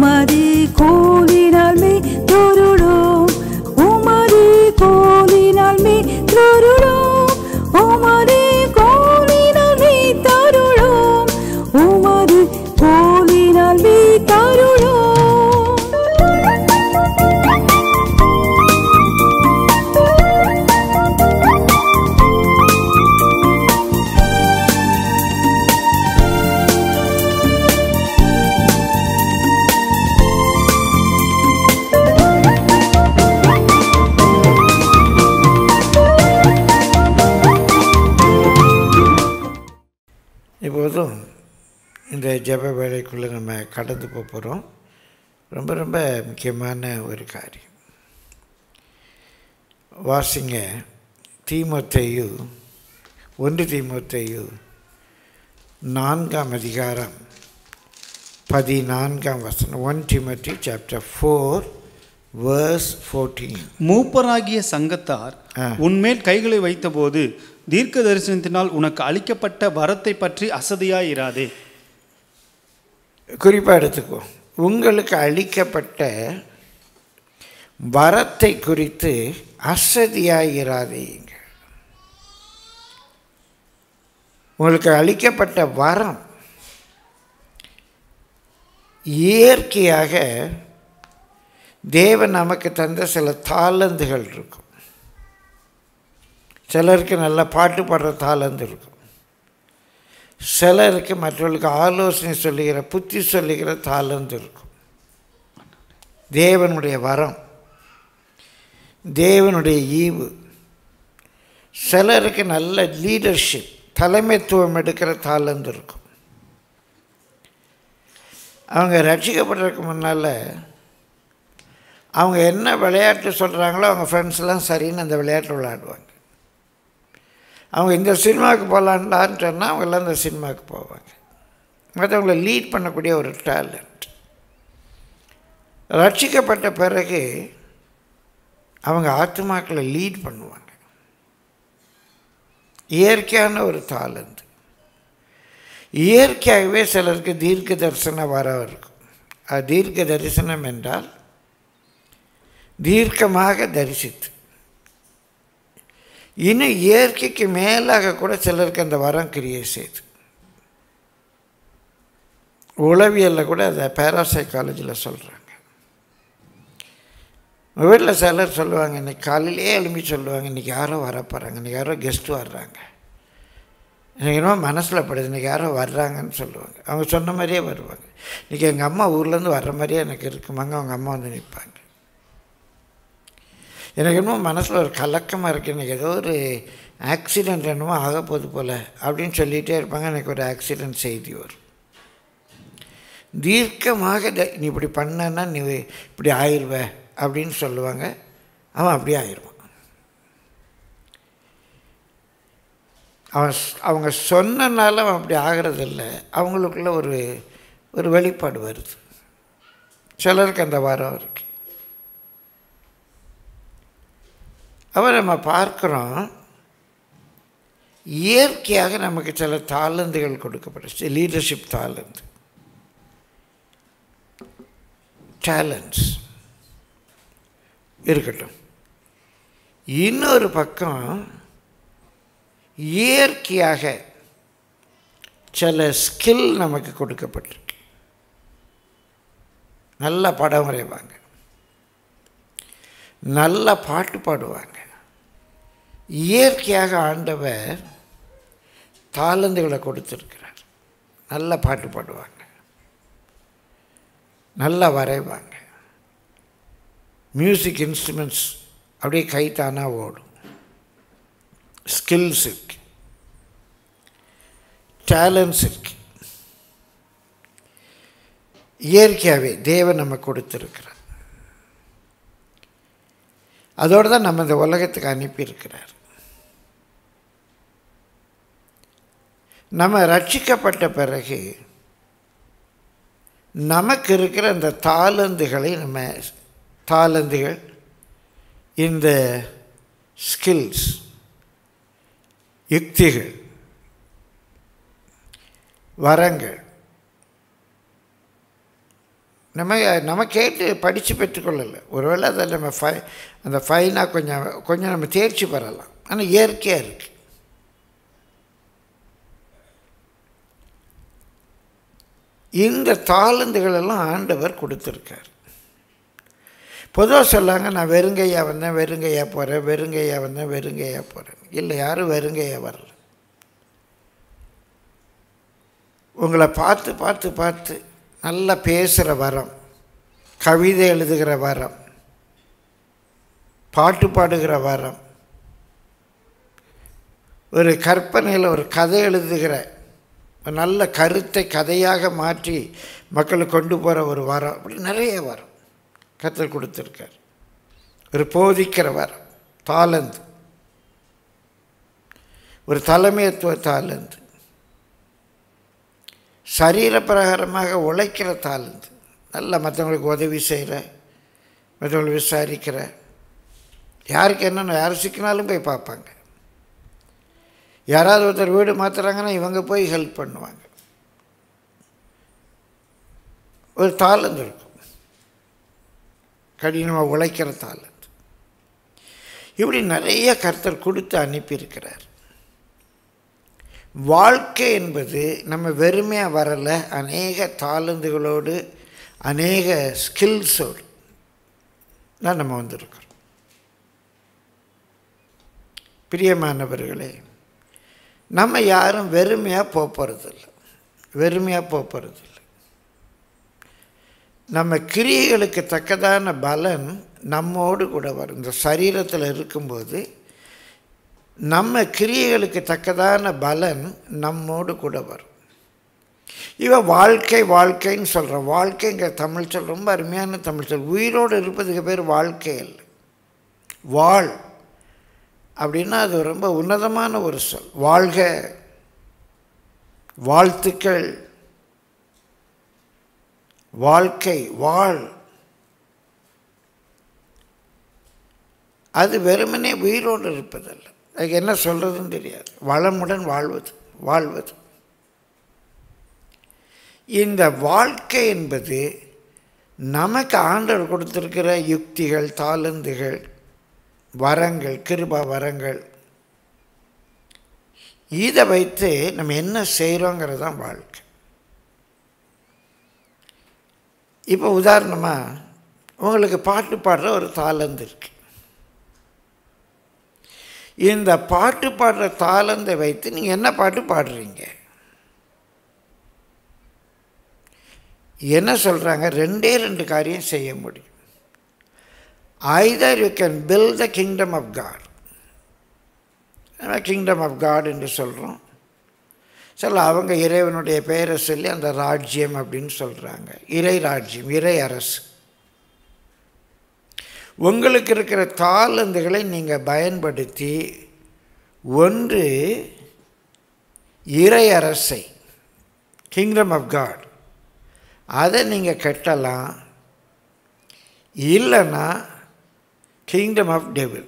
உமது கோலினால் மே தொருளோம் உமது கோலினால் மே தொருளோம் உமது கோலினால் மே தருளோம் உமது கோலினால் மே தருளோம் இப்போதும் இந்த ஜெப வேலைக்குள்ளே நம்ம கடந்து போக போகிறோம் ரொம்ப ரொம்ப முக்கியமான ஒரு காரியம் வாசிங்க தீமோத்தேயு ஒன்று தீமோத்தேயு நான்காம் அதிகாரம் பதினான்காம் வசனம் one Timothy chapter four verse fourteen மூப்பராகிய சங்கத்தார் ஆ. உன்மேல் கைகளை வைத்தபோது தீர்க்க தரிசனத்தினால் உனக்கு அளிக்கப்பட்ட வரத்தை பற்றி அசதியாய் இராதே குறிப்பாக எடுத்துக்கோ உங்களுக்கு அளிக்கப்பட்ட வரத்தை குறித்து அசதியாகிறாதீங்க உங்களுக்கு அளிக்கப்பட்ட வரம் இயற்கையாக தேவன் நமக்கு தந்த சில தாளந்துகள் இருக்கும் சிலருக்கு நல்ல பாட்டு பாடுற தாளந்து இருக்கும் சிலருக்கு மற்றவர்களுக்கு ஆலோசனை சொல்லுகிற புத்தி சொல்லுகிற தாளந்து இருக்கும் தேவனுடைய வரம் தேவனுடைய ஈவு சிலருக்கு நல்ல லீடர்ஷிப் தலைமைத்துவம் எடுக்கிற தாளந்து இருக்கும் அவங்க ரட்சிக்கப்படுறதுக்கு முன்னால் அவங்க என்ன விளையாட்டு சொல்கிறாங்களோ அவங்க ஃப்ரெண்ட்ஸ்லாம் சரின்னு அந்த விளையாட்டு விளையாடுவாங்க அவங்க இந்த சினிமாவுக்கு போகலான்டான்னு சொன்னால் அவங்க எல்லாம் இந்த சினிமாவுக்கு போவாங்க மற்றவங்களை லீட் பண்ணக்கூடிய ஒரு டேலண்ட் ரட்சிக்கப்பட்ட பிறகு அவங்க ஆத்மாக்களை லீட் பண்ணுவாங்க இயற்கையான ஒரு தாளந்து இயற்கையாகவே சிலருக்கு தீர்க்க தரிசன வரம் இருக்கும் அது தீர்க்க தரிசனம் என்றால் தீர்க்கமாக தரிசித்து இன்னும் இயற்கைக்கு மேலாக கூட சிலருக்கு அந்த வரம் கிரியை செய்து உளவியலில் கூட அதை பேராசைக்காலஜியில் சொல்கிறாங்க வீட்டில் சிலர் சொல்லுவாங்க இன்னைக்கு காலையிலே எழும்பி சொல்லுவாங்க இன்றைக்கி யாரோ வர போகிறாங்க இன்றைக்கி யாரோ கெஸ்ட்டு வர்றாங்க எனக்கு என்னமோ மனசில் படுது இன்றைக்கி யாரோ வர்றாங்கன்னு சொல்லுவாங்க அவங்க சொன்ன மாதிரியே வருவாங்க இன்றைக்கி எங்கள் அம்மா ஊர்லேருந்து வர்ற மாதிரியே எனக்கு இருக்குமாங்க அவங்க அம்மா வந்து நிற்பாங்க எனக்கு என்னமோ மனசில் ஒரு கலக்கமாக இருக்குது எனக்கு ஏதோ ஒரு ஆக்சிடெண்ட் என்னமோ ஆக போகுது போல் அப்படின்னு சொல்லிகிட்டே இருப்பாங்க எனக்கு ஒரு ஆக்சிடெண்ட் செய்தி வரும் தீர்க்கமாக த- நீ இப்படி பண்ணனா நீ இப்படி ஆயிடுவ அப்படின்னு சொல்லுவாங்க அவன் அப்படியே ஆயிடுவான் அவன் ஸ்- அவங்க சொன்னனால அவன் அப்படி ஆகிறதில்ல அவங்களுக்குள்ள ஒரு ஒரு வெளிப்பாடு வருது சிலருக்கு அந்த வரம் இருக்கு அவன் நம்ம பார்க்குறோம் இயற்கையாக நமக்கு சில தாளந்துகள் கொடுக்கப்பட்டுச்சு லீடர்ஷிப் தாளந்து டேலண்ட்ஸ் இருக்கட்டும் இன்னொரு பக்கம் இயற்கையாக சில ஸ்கில் நமக்கு கொடுக்கப்பட்டிருக்கு நல்ல படம் வரைவாங்க நல்ல பாட்டு பாடுவாங்க இயற்கையாக ஆண்டவர் தாளந்துகளை கொடுத்துருக்கிறார் நல்ல பாட்டு பாடுவாங்க நல்லா வரைவாங்க மியூசிக் இன்ஸ்ட்ருமெண்ட்ஸ் அப்படியே கை தானாக ஓடும் ஸ்கில்ஸ் இருக்கு டேலண்ட்ஸ் இருக்கு இயற்கையாகவே தேவன் நம்ம கொடுத்துருக்கிறார் அதோடு தான் நம்ம இந்த உலகத்துக்கு அனுப்பியிருக்கிறார் நம்ம ரட்சிக்கப்பட்ட பிறகு நமக்கு இருக்கிற அந்த தாளந்துகளை நம்ம தாளந்துகள் இந்த ஸ்கில்ஸ் யுக்திகள் வரங்கள் நம்ம நம்ம கேட்டு படித்து பெற்றுக்கொள்ளலை ஒருவேளை அதை நம்ம ஃபை அந்த ஃபைனாக கொஞ்சம் கொஞ்சம் நம்ம தேர்ச்சி பெறலாம் ஆனால் இயற்கையாக இருக்குது இந்த தாளந்துகளெல்லாம் ஆண்டவர் கொடுத்துருக்கார் பொதுவாக சொல்லாங்க நான் வெறுங்கையா வந்தேன் வெறுங்கையா போகிறேன் வெறுங்கையா வந்தேன் வெறுங்கையா போகிறேன் இல்லை யாரும் வெறுங்கையா வரல உங்களை பார்த்து பார்த்து பார்த்து நல்லா பேசுகிற வரம் கவிதை எழுதுகிற வரம் பாட்டு பாடுகிற வரம் ஒரு கற்பனையில் ஒரு கதை எழுதுகிற ஒரு நல்ல கருத்தை கதையாக மாற்றி மக்களுக்கு கொண்டு போகிற ஒரு வரம் அப்படி நிறைய வரம் கத்தர் கொடுத்துருக்கார் ஒரு போதிக்கிற வரம் தாளந்து ஒரு தலைமைத்துவ தாளந்து சரீர பிரகாரமாக உழைக்கிற தாளந்து நல்ல மற்றவங்களுக்கு உதவி செய்கிற மற்றவங்களை விசாரிக்கிற யாருக்கு என்னென்ன யார் சிக்கினாலும் போய் பார்ப்பாங்க யாராவது ஒருத்தர் வீடு மாற்றுறாங்கன்னா இவங்க போய் ஹெல்ப் பண்ணுவாங்க ஒரு தாளந்து இருக்கும் கடினமாக உழைக்கிற தாளந்து இப்படி நிறைய கர்த்தர் கொடுத்து அனுப்பியிருக்கிறார் வாழ்க்கை என்பது நம்ம வெறுமையாக வரலை அநேக தாளந்துகளோடு அநேக ஸ்கில்ஸோடு தான் நம்ம வந்திருக்கிறோம் பிரியமானவர்களே நம்ம யாரும் வெறுமையாக போக போகிறதில்ல வெறுமையாக போக போகிறதில்ல நம்ம கிரியைகளுக்கு தக்கதான பலன் நம்மோடு கூட வரும் இந்த சரீரத்தில் இருக்கும்போது நம்ம கிரியைகளுக்கு தக்கதான பலன் நம்மோடு கூட வரும் இவன் வாழ்க்கை வாழ்க்கைன்னு சொல்கிறோம் வாழ்க்கைங்கிற தமிழ் சொல் ரொம்ப அருமையான தமிழ் சொல் உயிரோடு இருப்பதுக்கு பேர் வாழ்க்கை இல்லை வாழ் அப்படின்னா அது ரொம்ப உன்னதமான ஒரு சொல் வாழ்க வாழ்த்துக்கள் வாழ்க்கை வாழ் அது வெறுமனே உயிரோடு இருப்பதல்ல அதுக்கு என்ன சொல்கிறதுன்னு தெரியாது வளமுடன் வாழ்வது வாழ்வது இந்த வாழ்க்கை என்பது நமக்கு ஆண்டவர் கொடுத்திருக்கிற யுக்திகள் தாளந்துகள் வரங்கள் கிருபா வரங்கள் இதை வைத்து நம்ம என்ன செய்கிறோங்கிறது தான் வாழ்க்கை இப்போ உதாரணமாக உங்களுக்கு பாட்டு பாடுற ஒரு தாளந்து இருக்கு இந்த பாட்டு பாடுற தாளந்தை வைத்து நீங்கள் என்ன பாட்டு பாடுறீங்க என்ன சொல்கிறாங்க ரெண்டே ரெண்டு காரியம் செய்ய முடியும் either you can build the kingdom of God kingdom of God என்று சொல்கிறோம் சில அவங்க இறைவனுடைய பெயரை சொல்லி அந்த ராஜ்யம் அப்படின்னு சொல்கிறாங்க இறை ராஜ்யம் இறை அரசு உங்களுக்கு இருக்கிற தாளந்துகளை நீங்கள் பயன்படுத்தி ஒன்று இறை அரசை கிங்டம் ஆஃப் காட் அதை நீங்கள் கட்டலாம் இல்லைன்னா கிங்டம் ஆஃப் டெவில்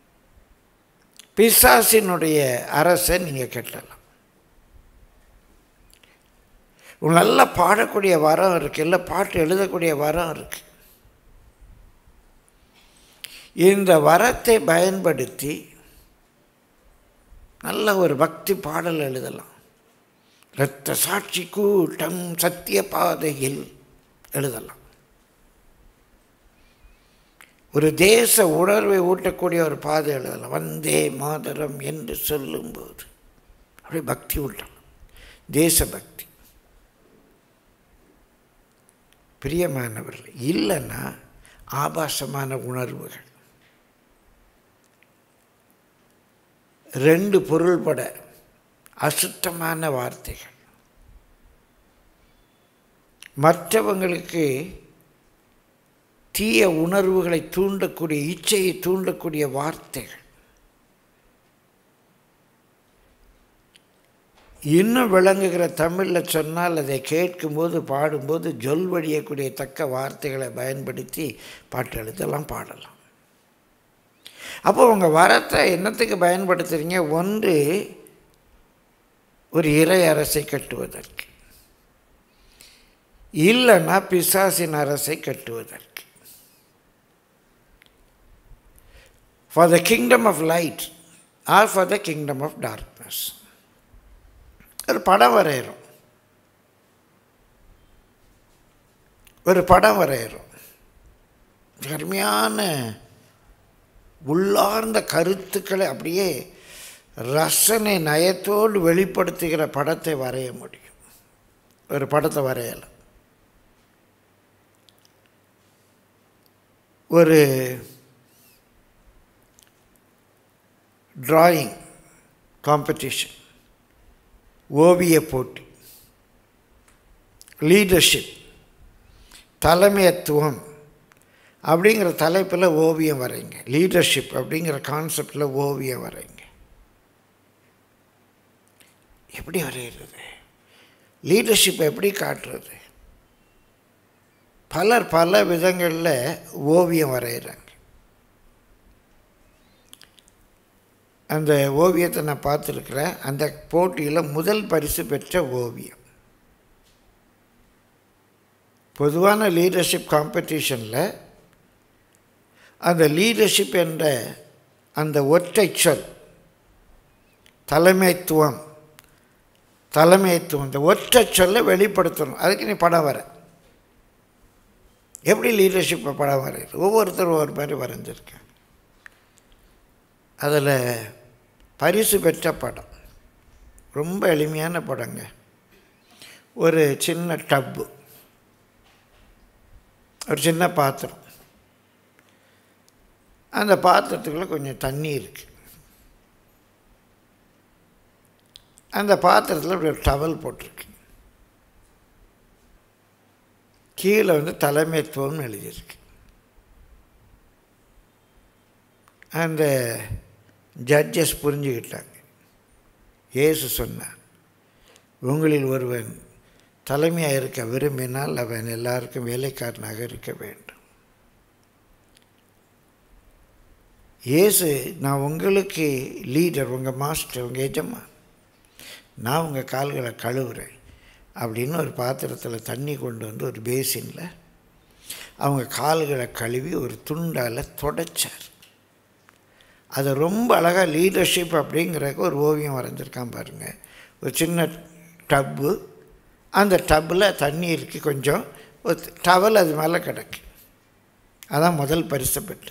பிசாசினுடைய அரசை நீங்கள் கட்டலாம் உங்களுக்கு நல்லா பாடக்கூடிய வரம் இருக்குது இல்லை பாட்டு எழுதக்கூடிய வரம் இருக்குது இந்த வரத்தை பயன்படுத்தி நல்ல ஒரு பக்தி பாடல் எழுதலாம் இரத்த சாட்சி கூட்டம் சத்திய பாதையில் எழுதலாம் ஒரு தேச உணர்வை ஊட்டக்கூடிய ஒரு பாதை எழுதலாம் வந்தே மாதரம் என்று சொல்லும்போது அப்படி பக்தி ஊட்டலாம் தேசபக்தி பிரியமானவர்கள் இல்லைன்னா ஆபாசமான உணர்வுகள் ரெண்டு பொருள்பட அசுத்தமான வார்த்தைகள் மற்றவங்களுக்கு தீய உணர்வுகளை தூண்டக்கூடிய இச்சையை தூண்டக்கூடிய வார்த்தைகள் இன்னும் விளங்குகிற தமிழில் சொன்னால் அதை கேட்கும்போது பாடும்போது ஜொல் வழியக்கூடிய தக்க வார்த்தைகளை பயன்படுத்தி பாட்டு எழுதலாம் பாடலாம் அப்போ உங்கள் வரத்தை என்னத்துக்கு பயன்படுத்துகிறீங்க ஒன்று ஒரு இறை அரசை கட்டுவதற்கு இல்லைன்னா பிசாசின் அரசை கட்டுவதற்கு for the kingdom of light or for the kingdom of darkness ஒரு படம் வரைகிறோம் ஒரு படம் வரைகிறோம் அருமையான உள்ளார்ந்த கருத்துக்களை அப்படியே ரசனை நயத்தோடு வெளிப்படுத்துகிற படத்தை வரைய முடியும் ஒரு படத்தை வரையலாம் ஒரு டிராயிங் காம்படிஷன் ஓவிய போட்டி லீடர்ஷிப் தலைமையத்துவம் அப்படிங்கிற தலைப்பில் ஓவியம் வரைங்க லீடர்ஷிப் அப்படிங்கிற கான்செப்டில் ஓவியம் வரைங்க எப்படி வரைகிறது லீடர்ஷிப் எப்படி காட்டுறது பலர் பல விதங்களில் ஓவியம் வரைகிறாங்க அந்த ஓவியத்தை நான் பார்த்துருக்குறேன் அந்த போட்டியில் முதல் பரிசு பெற்ற ஓவியம் பொதுவான லீடர்ஷிப் காம்படிஷனில் அந்த லீடர்ஷிப் என்ற அந்த ஒற்றை சொல் தலைமைத்துவம் தலைமைத்துவம் இந்த ஒற்றை சொல்லை வெளிப்படுத்தணும் அதுக்கு நீ படம் வர எப்படி லீடர்ஷிப்பை படம் வரைகிறது ஒவ்வொருத்தரும் ஒவ்வொரு மாதிரி வரைஞ்சிருக்கேன் அதில் பரிசு பெற்ற படம் ரொம்ப எளிமையான படங்க ஒரு சின்ன டப்பு ஒரு சின்ன பாத்திரம் அந்த பாத்திரத்துக்குள்ளே கொஞ்சம் தண்ணி இருக்குது அந்த பாத்திரத்தில் இப்படி ஒரு டவல் போட்டிருக்கு கீழே வந்து தலைமைத்துவம்னு எழுதியிருக்கு அந்த ஜட்ஜஸ் புரிஞ்சுக்கிட்டாங்க இயேசு சொன்னார் உங்களில் ஒருவன் தலைமையாக இருக்க விரும்பினால் அவன் எல்லாருக்கும் வேலைக்காரனாக இருக்க வேண்டும் இயேசு நான் உங்களுக்கு லீடர் உங்கள் மாஸ்டர் உங்கள் எஜமா நான் உங்கள் கால்களை கழுவுறேன் அப்படின்னு ஒரு பாத்திரத்தில் தண்ணி கொண்டு வந்து ஒரு பேசினில் அவங்க கால்களை கழுவி ஒரு துண்டால் தொடச்சார் அதை ரொம்ப அழகாக லீடர்ஷிப் அப்படிங்கிறக்கு ஒரு ஓவியம் வரைஞ்சிருக்கான் பாருங்கள் ஒரு சின்ன டப்பு அந்த டப்பில் தண்ணி இருக்கு கொஞ்சம் ஒரு டவல் அது மேலே கிடக்கு அதான் முதல் பரிசு பெற்றது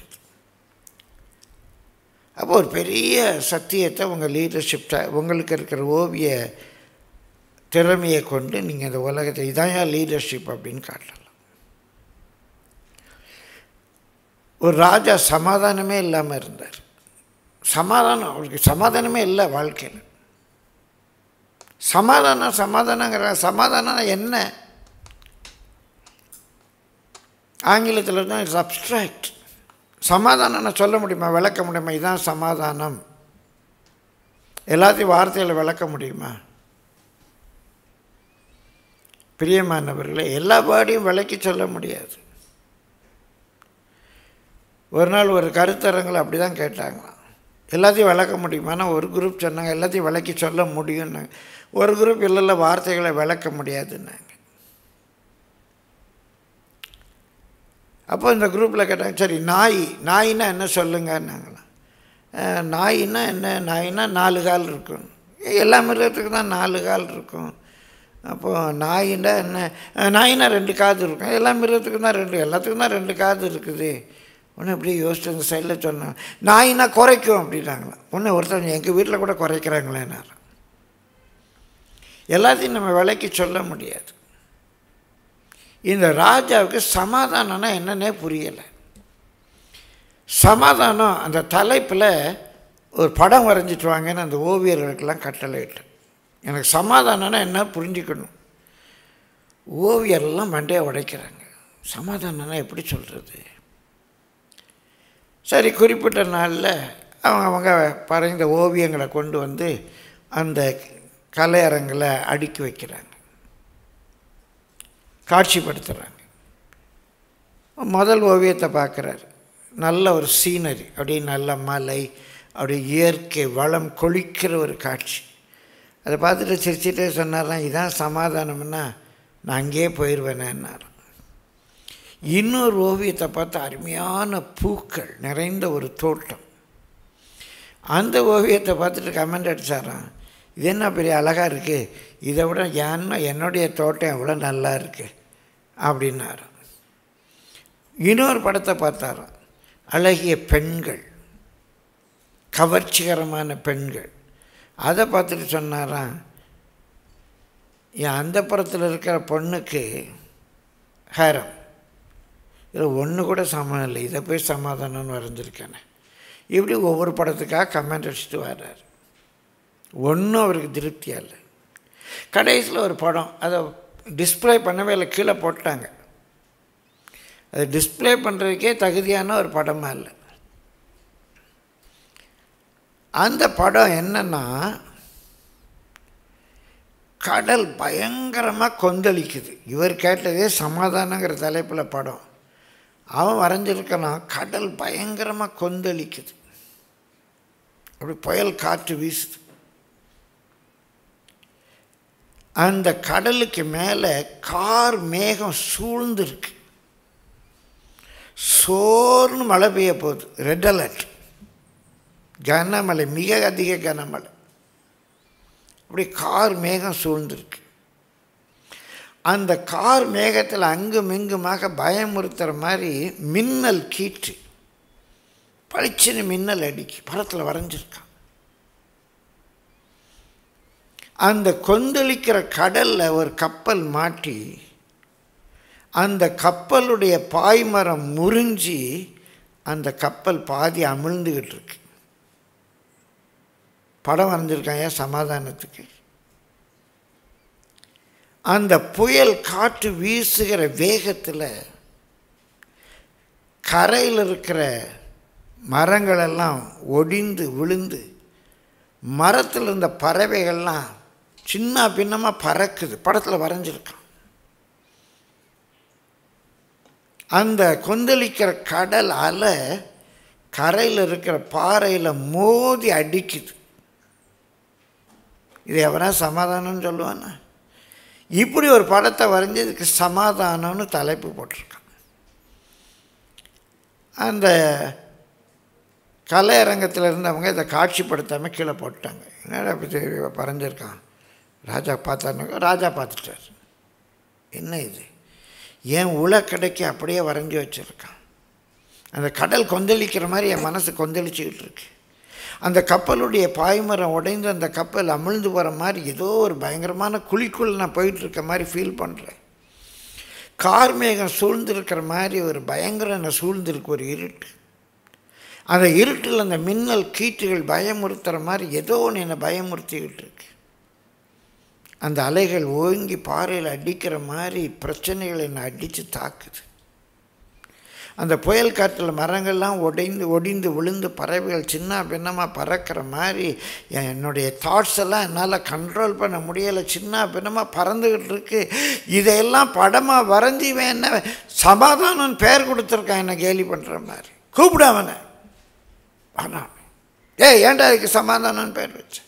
அப்போ ஒரு பெரிய சத்தியத்தை உங்கள் லீடர்ஷிப் உங்களுக்கு இருக்கிற ஓவிய திறமையை கொண்டு நீங்கள் இந்த உலகத்தை இதான் லீடர்ஷிப் அப்படின்னு காட்டலாம் ஒரு ராஜா சமாதானமே இல்லாமல் இருந்தார் சமாதானம் அவருக்கு சமாதானமே இல்லை வாழ்க்கையில் சமாதானம் சமாதானங்கிற சமாதானம் என்ன ஆங்கிலத்தில் தான் இட்ஸ் அப்ட்ராக்ட் சமாதானம்னு சொல்ல முடியுமா விளக்க முடியுமா இதுதான் சமாதானம் எல்லாத்தையும் வார்த்தையில் விளக்க முடியுமா பிரியமானவர்களே எல்லா பாடியும் விளக்கி சொல்ல முடியாது ஒரு நாள் ஒரு கருத்தரங்களை அப்படி தான் கேட்டாங்களாம் எல்லாத்தையும் விளக்க முடியுமானா ஒரு குரூப் சொன்னாங்க எல்லாத்தையும் விளக்கி சொல்ல முடியும்னாங்க ஒரு குரூப் இல்லைல்ல வார்த்தைகளை விளக்க முடியாதுன்னாங்க அப்போ இந்த குரூப்பில் கேட்டாங்க சரி நாய் நாயின்னா என்ன சொல்லுங்கன்னாங்களாம் நாயின்னா என்ன நாயின்னா நாலு கால் இருக்கும் எல்லா மிருகத்துக்கு தான் நாலு கால் இருக்கும் அப்போது நாயின்னா என்ன நாயினா ரெண்டு காது இருக்கும் எல்லா மிருகத்துக்கும் தான் ரெண்டு எல்லாத்துக்கும் தான் ரெண்டு காது இருக்குது ஒன்று அப்படியே யோசிச்சு அந்த சைடில் சொன்னேன் நாயினா குறைக்கும் அப்படின்னாங்களாம் ஒன்று ஒருத்தவங்க எங்கள் வீட்டில் கூட குறைக்கிறாங்களேனார் எல்லாத்தையும் நம்ம விலைக்கு சொல்ல முடியாது இந்த ராஜாவுக்கு சமாதானம்னா என்னன்னே புரியலை சமாதானம் அந்த தலைப்பில் ஒரு படம் வரைஞ்சிட்டு வாங்கன்னு அந்த ஓவியர்களுக்கெல்லாம் கட்டளையிட்டேன் எனக்கு சமாதானம்னா என்ன புரிஞ்சுக்கணும் ஓவியரெல்லாம் மண்டையை உடைக்கிறாங்க சமாதானம்னா எப்படி சொல்கிறது சரி குறிப்பிட்ட நாளில் அவங்க அவங்க வரைந்த ஓவியங்களை கொண்டு வந்து அந்த கலையரங்கில் அடுக்கி வைக்கிறாங்க காட்சிப்படுத்துகிறாங்க முதல் ஓவியத்தை பார்க்குறாரு நல்ல ஒரு சீனரி அப்படியே நல்ல மலை அப்படியே இயற்கை வளம் கொளிக்கிற ஒரு காட்சி அதை பார்த்துட்டு சிரிச்சிட்டே சொன்னார்லாம் இதான் சமாதானம்னா நான் அங்கேயே போயிடுவேனேன்னாரு இன்னொரு ஓவியத்தை பார்த்து அருமையான பூக்கள் நிறைந்த ஒரு தோட்டம் அந்த ஓவியத்தை பார்த்துட்டு கமெண்ட் அடிச்சாராம் இது என்ன பெரிய அழகாக இருக்குது இதை விட ஏன்னா என்னுடைய தோட்டம் எவ்வளோ நல்லா இருக்குது அப்படின்னாரு இன்னொரு படத்தை பார்த்தாராம் அழகிய பெண்கள் கவர்ச்சிகரமான பெண்கள் அதை பார்த்துட்டு சொன்னாராம் என் அந்த புறத்தில் இருக்கிற பொண்ணுக்கு ஹேரம் இதில் ஒன்று கூட சமம் இல்லை இதை போய் சமாதானம்னு வரைஞ்சிருக்கேனே இப்படி ஒவ்வொரு படத்துக்காக கமெண்ட் அடிச்சுட்டு வர்றார் ஒன்றும் அவருக்கு திருப்தியாக இல்லை கடைசியில் ஒரு படம் அதை டிஸ்ப்ளே பண்ணவே இல்லை கீழே போட்டாங்க அதை டிஸ்ப்ளே பண்ணுறதுக்கே தகுதியான ஒரு படமாக இல்லை அந்த படம் என்னன்னா கடல் பயங்கரமாக கொந்தளிக்குது இவர் கேட்டதே சமாதானங்கிற தலைப்பில் படம் அவன் வரைஞ்சிருக்கான் கடல் பயங்கரமாக கொந்தளிக்குது அப்படி புயல் காற்று வீசுது அந்த கடலுக்கு மேலே கார் மேகம் சூழ்ந்துருக்கு சோர்னு மழை பெய்ய போகுது ரெட் அலர்ட் கனமழை மிக அதிக கனமழை அப்படி கார் மேகம் சூழ்ந்திருக்கு அந்த கார் மேகத்தில் அங்கும் இங்குமாக பயமுறுத்துகிற மாதிரி மின்னல் கீற்று பளிச்சுன்னு மின்னல் அடிக்கு படத்தில் வரைஞ்சிருக்கான் அந்த கொந்தளிக்கிற கடலில் ஒரு கப்பல் மாட்டி அந்த கப்பலுடைய பாய்மரம் முறிஞ்சி அந்த கப்பல் பாதி அமிழ்ந்துக்கிட்டு இருக்கு படம் வரைஞ்சிருக்கான் ஏன் சமாதானத்துக்கு அந்த புயல் காற்று வீசுகிற வேகத்தில் கரையில் இருக்கிற மரங்களெல்லாம் ஒடிந்து விழுந்து மரத்தில் இருந்த பறவைகள்லாம் சின்ன பின்னமாக பறக்குது படத்தில் வரைஞ்சிருக்கான் அந்த கொந்தளிக்கிற கடல் அலை கரையில் இருக்கிற பாறையில் மோதி அடிக்குது இது எவனா சமாதானம்னு சொல்லுவானா இப்படி ஒரு படத்தை வரைஞ்சி இதுக்கு சமாதானம்னு தலைப்பு போட்டிருக்கான் அந்த கலையரங்கத்தில் இருந்தவங்க இதை காட்சிப்படுத்தாமல் கீழே போட்டாங்க என்னடா இப்படி வரைஞ்சிருக்கான் ராஜா பார்த்தாருனாக்கா ராஜா பார்த்துட்டார் என்ன இது என் உலக்கடைக்கு அப்படியே வரைஞ்சி வச்சுருக்கான் அந்த கடல் கொந்தளிக்கிற மாதிரி என் மனசு கொந்தளிச்சுக்கிட்டு இருக்கு அந்த கப்பலுடைய பாய்மரம் உடைந்து அந்த கப்பல் அமிழ்ந்து போகிற மாதிரி ஏதோ ஒரு பயங்கரமான குழிக்குள் நான் போயிட்டுருக்க மாதிரி ஃபீல் பண்ணுறேன் கார்மேகம் சூழ்ந்திருக்கிற மாதிரி ஒரு பயங்கர நான் சூழ்ந்திருக்கு ஒரு இருட்டு அந்த இருட்டில் அந்த மின்னல் கீற்றுகள் பயமுறுத்துகிற மாதிரி ஏதோ ஒன்று என்னை பயமுறுத்திக்கிட்டு இருக்கு அந்த அலைகள் ஓங்கி பாறையில் அடிக்கிற மாதிரி பிரச்சனைகள் என்னை அடித்து தாக்குது அந்த புயல் காற்றில் மரங்கள்லாம் ஒடைந்து ஒடிந்து விழுந்து பறவைகள் சின்ன பின்னமாக பறக்கிற மாதிரி என்னுடைய தாட்ஸ் எல்லாம் என்னால் கண்ட்ரோல் பண்ண முடியலை சின்ன பின்னமாக பறந்துக்கிட்டு இருக்கு இதையெல்லாம் படமாக வரைஞ்சி இவன் என்ன சமாதானம் பேர் கொடுத்துருக்கான் என்ன கேலி பண்ணுற மாதிரி கூப்பிட அவனை ஆனால் ஏய் ஏன்டா அதுக்கு சமாதானம்னு பேர் வச்சேன்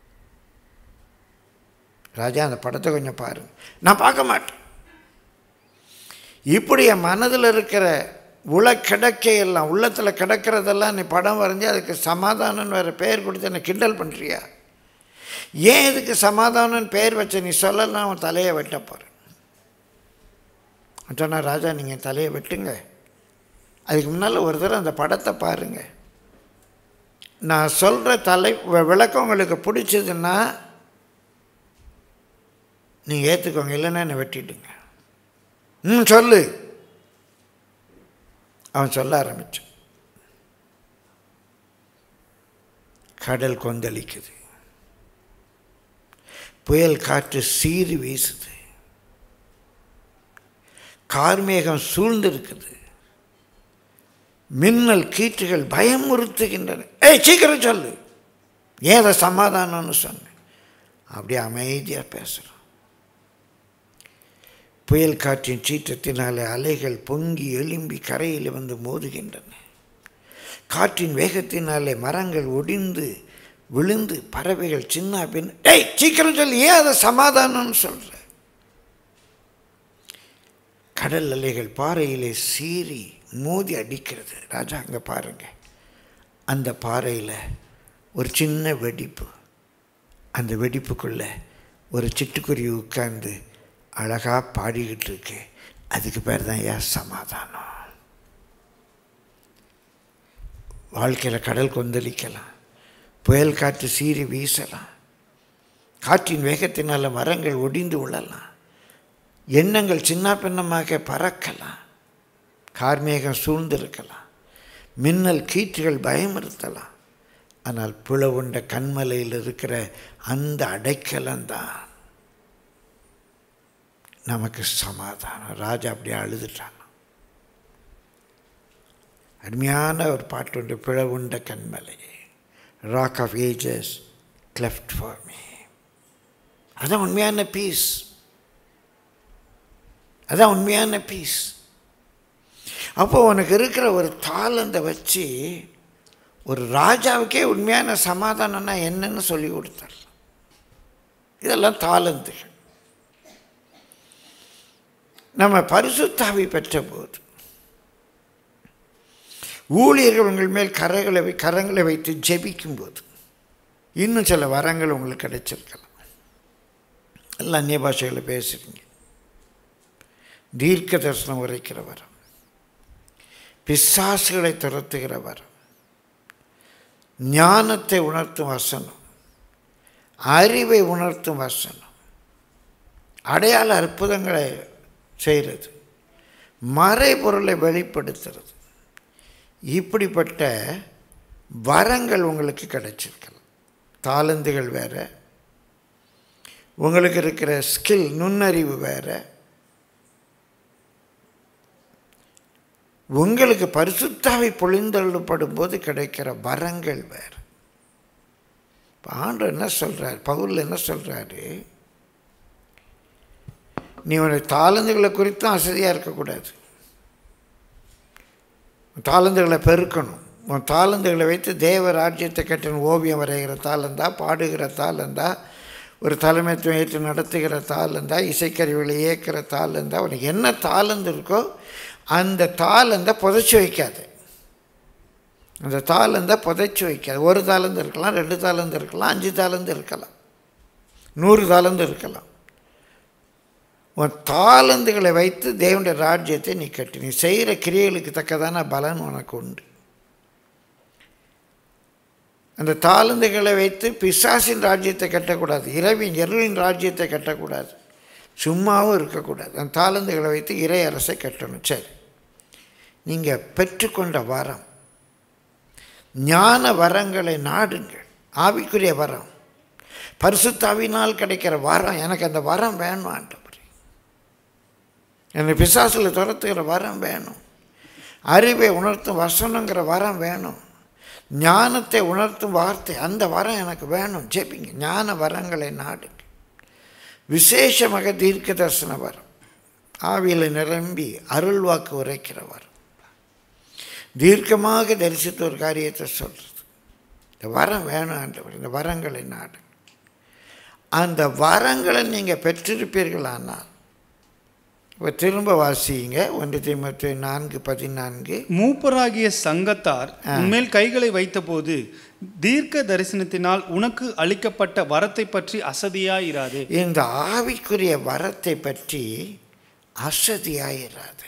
ராஜா அந்த படத்தை கொஞ்சம் பாருங்க நான் பார்க்க மாட்டேன் இப்படி என் மனதில் இருக்கிற உல கிடக்கையெல்லாம் உள்ளத்தில் கிடக்கிறதெல்லாம் நீ படம் வரைஞ்சி அதுக்கு சமாதானம்னு வேறு பெயர் கொடுத்து என்னை கிண்டல் பண்ணுறியா ஏன் இதுக்கு சமாதானம்னு பெயர் வச்ச நீ சொல்லலாம் அவன் தலையை வெட்ட போகிறேன் சொன்னா ராஜா நீங்கள் தலையை வெட்டுங்க அதுக்கு முன்னால் ஒரு தடவை அந்த படத்தை பாருங்கள் நான் சொல்கிற தலை விளக்கம் உங்களுக்கு பிடிச்சதுன்னா நீங்கள் ஏற்றுக்கோங்க இல்லைன்னா என்னை வெட்டிடுங்க ம் சொல்லு அவன் சொல்ல ஆரம்பிச்சான் கடல் கொந்தளிக்குது புயல் காற்று சீறி வீசுது கார்மேகம் சூழ்ந்திருக்குது மின்னல் கீற்றுகள் பயமுறுத்துகின்றன ஏய் சீக்கிரம் சொல்லு ஏன் அதை சமாதானம்னு சொன்னேன் அப்படியே அமைதியாக பேசுகிறோம் புயல் காற்றின் சீற்றத்தினாலே அலைகள் பொங்கி எழும்பி கரையில் வந்து மோதுகின்றன காற்றின் வேகத்தினாலே மரங்கள் ஒடிந்து விழுந்து பறவைகள் சின்ன பின் டேய் சீக்கிரம் சொல்லி ஏன் அதை சமாதானம்னு சொல்கிற கடல் அலைகள் பாறையிலே சீறி மோதி அடிக்கிறது ராஜா அங்கே பாருங்க அந்த பாறையில் ஒரு சின்ன வெடிப்பு அந்த வெடிப்புக்குள்ளே ஒரு சிட்டுக்குருவி உட்கார்ந்து அழகாக பாடிக்கிட்டு இருக்கு அதுக்கு பேர் தான் ஏன் சமாதானம் வாழ்க்கையில் கடல் கொந்தளிக்கலாம் புயல் காற்று சீறி வீசலாம் காற்றின் வேகத்தினால் மரங்கள் ஒடிந்து விழலாம் எண்ணங்கள் சின்ன பின்னமாக பறக்கலாம் கார்மேகம் சூழ்ந்திருக்கலாம் மின்னல் கீற்றுகள் பயமுறுத்தலாம் ஆனால் பிளவுண்ட கண்மலையில் இருக்கிற அந்த அடைக்கலம்தான் நமக்கு சமாதானம் ராஜா அப்படியே அழுதுட்டான் அருமையான ஒரு பாட்டு உண்டு பிளவுண்ட கண்மலை rock of ages cleft for me அதான் உண்மையான பீஸ் அதான் உண்மையான பீஸ் அப்போ உனக்கு இருக்கிற ஒரு தாளந்தை வச்சு ஒரு ராஜாவுக்கே உண்மையான சமாதானம்னா என்னன்னு சொல்லி கொடுத்தார் இதெல்லாம் தாளந்துகள் நம்ம பரிசுத்தாவி பெற்ற போது ஊழியர்கள் உங்கள் மேல் கரைகளை வை கரங்களை வைத்து ஜெபிக்கும் போது இன்னும் சில வரங்கள் உங்களுக்கு கிடைச்சிருக்கலாம் எல்லாம் அந்நிய பாஷைகளை பேசுறீங்க தீர்க்க தரிசனம் உரைக்கிற வரம் பிசாசுகளை துரத்துகிற வரம் ஞானத்தை உணர்த்தும் வசனம் அறிவை உணர்த்தும் வசனம் அடையாள அற்புதங்களை செய்கிறது மறைபொருளை வெளிப்படுத்துறது இப்படிப்பட்ட வரங்கள் உங்களுக்கு கிடைச்சிருக்கலாம் தாளந்துகள் வேறு உங்களுக்கு இருக்கிற ஸ்கில் நுண்ணறிவு வேறு உங்களுக்கு பரிசுத்தாவை பொழிந்தள்ளப்படும் போது கிடைக்கிற வரங்கள் வேறு இப்போ ஆண்டு என்ன சொல்கிறார் பவுல் என்ன சொல்கிறாரு நீ உனக்கு தாளந்துகளை குறித்தும் அசதியாக இருக்கக்கூடாது தாளந்துகளை பெருக்கணும் உன் தாளந்துகளை வைத்து தேவ ராஜ்யத்தை கட்டணும் ஓவியம் வரைகிற தாளந்தா பாடுகிற தாளந்தா ஒரு தலைமைத்துவம் ஏற்று நடத்துகிற தாளந்தா இசைக்கருவிகளை இயக்கிற தாளந்தா உனக்கு என்ன தாளந்து இருக்கோ அந்த தாளந்தை புதைச்சி வைக்காது அந்த தாளந்தை புதைச்சி வைக்காது ஒரு தாளந்து இருக்கலாம் ரெண்டு தாளந்து இருக்கலாம் அஞ்சு தாளந்து இருக்கலாம் நூறு தாளந்து இருக்கலாம் உன் தாளந்துகளை வைத்து தேவனுடைய ராஜ்யத்தை நீ கட்டு நீ செய்கிற கிரியைகளுக்கு தக்கதான பலன் உனக்கு உண்டு அந்த தாளந்துகளை வைத்து பிசாசின் ராஜ்யத்தை கட்டக்கூடாது இரவின் இருளின் ராஜ்யத்தை கட்டக்கூடாது சும்மாவும் இருக்கக்கூடாது அந்த தாளந்துகளை வைத்து இறை அரசை கட்டணும் சரி நீங்கள் பெற்றுக்கொண்ட வரம் ஞான வரங்களை நாடுங்கள் ஆவிக்குரிய வரம் பரிசுத்தாவினால் கிடைக்கிற வரம் எனக்கு அந்த வரம் வேணும் ஆண்டவர் எனக்கு பிசாசில் துரத்துகிற வரம் வேணும் அறிவை உணர்த்தும் வசனங்கிற வரம் வேணும் ஞானத்தை உணர்த்தும் வார்த்தை அந்த வரம் எனக்கு வேணும் ஜெபிங்க ஞான வரங்களை நாடுங்க விசேஷமாக தீர்க்க தரிசன வரம் ஆவியில் நிரம்பி அருள் வாக்கு உரைக்கிற வரம் தீர்க்கமாக தரிசித்த ஒரு காரியத்தை சொல்கிறது இந்த வரம் வேணும் ஆண்டவர் இந்த வரங்களை நாடு அந்த வரங்களை நீங்கள் பெற்றிருப்பீர்களானால் இப்போ திரும்ப வாசிங்க ஒன்று தீமத்து நான்கு பதினான்கு மூப்பராகிய சங்கத்தார் உன்மேல் கைகளை வைத்தபோது தீர்க்க தரிசனத்தினால் உனக்கு அளிக்கப்பட்ட வரத்தை பற்றி அசதியாயிராதே இந்த ஆவிக்குரிய வரத்தை பற்றி அசதியாயிராது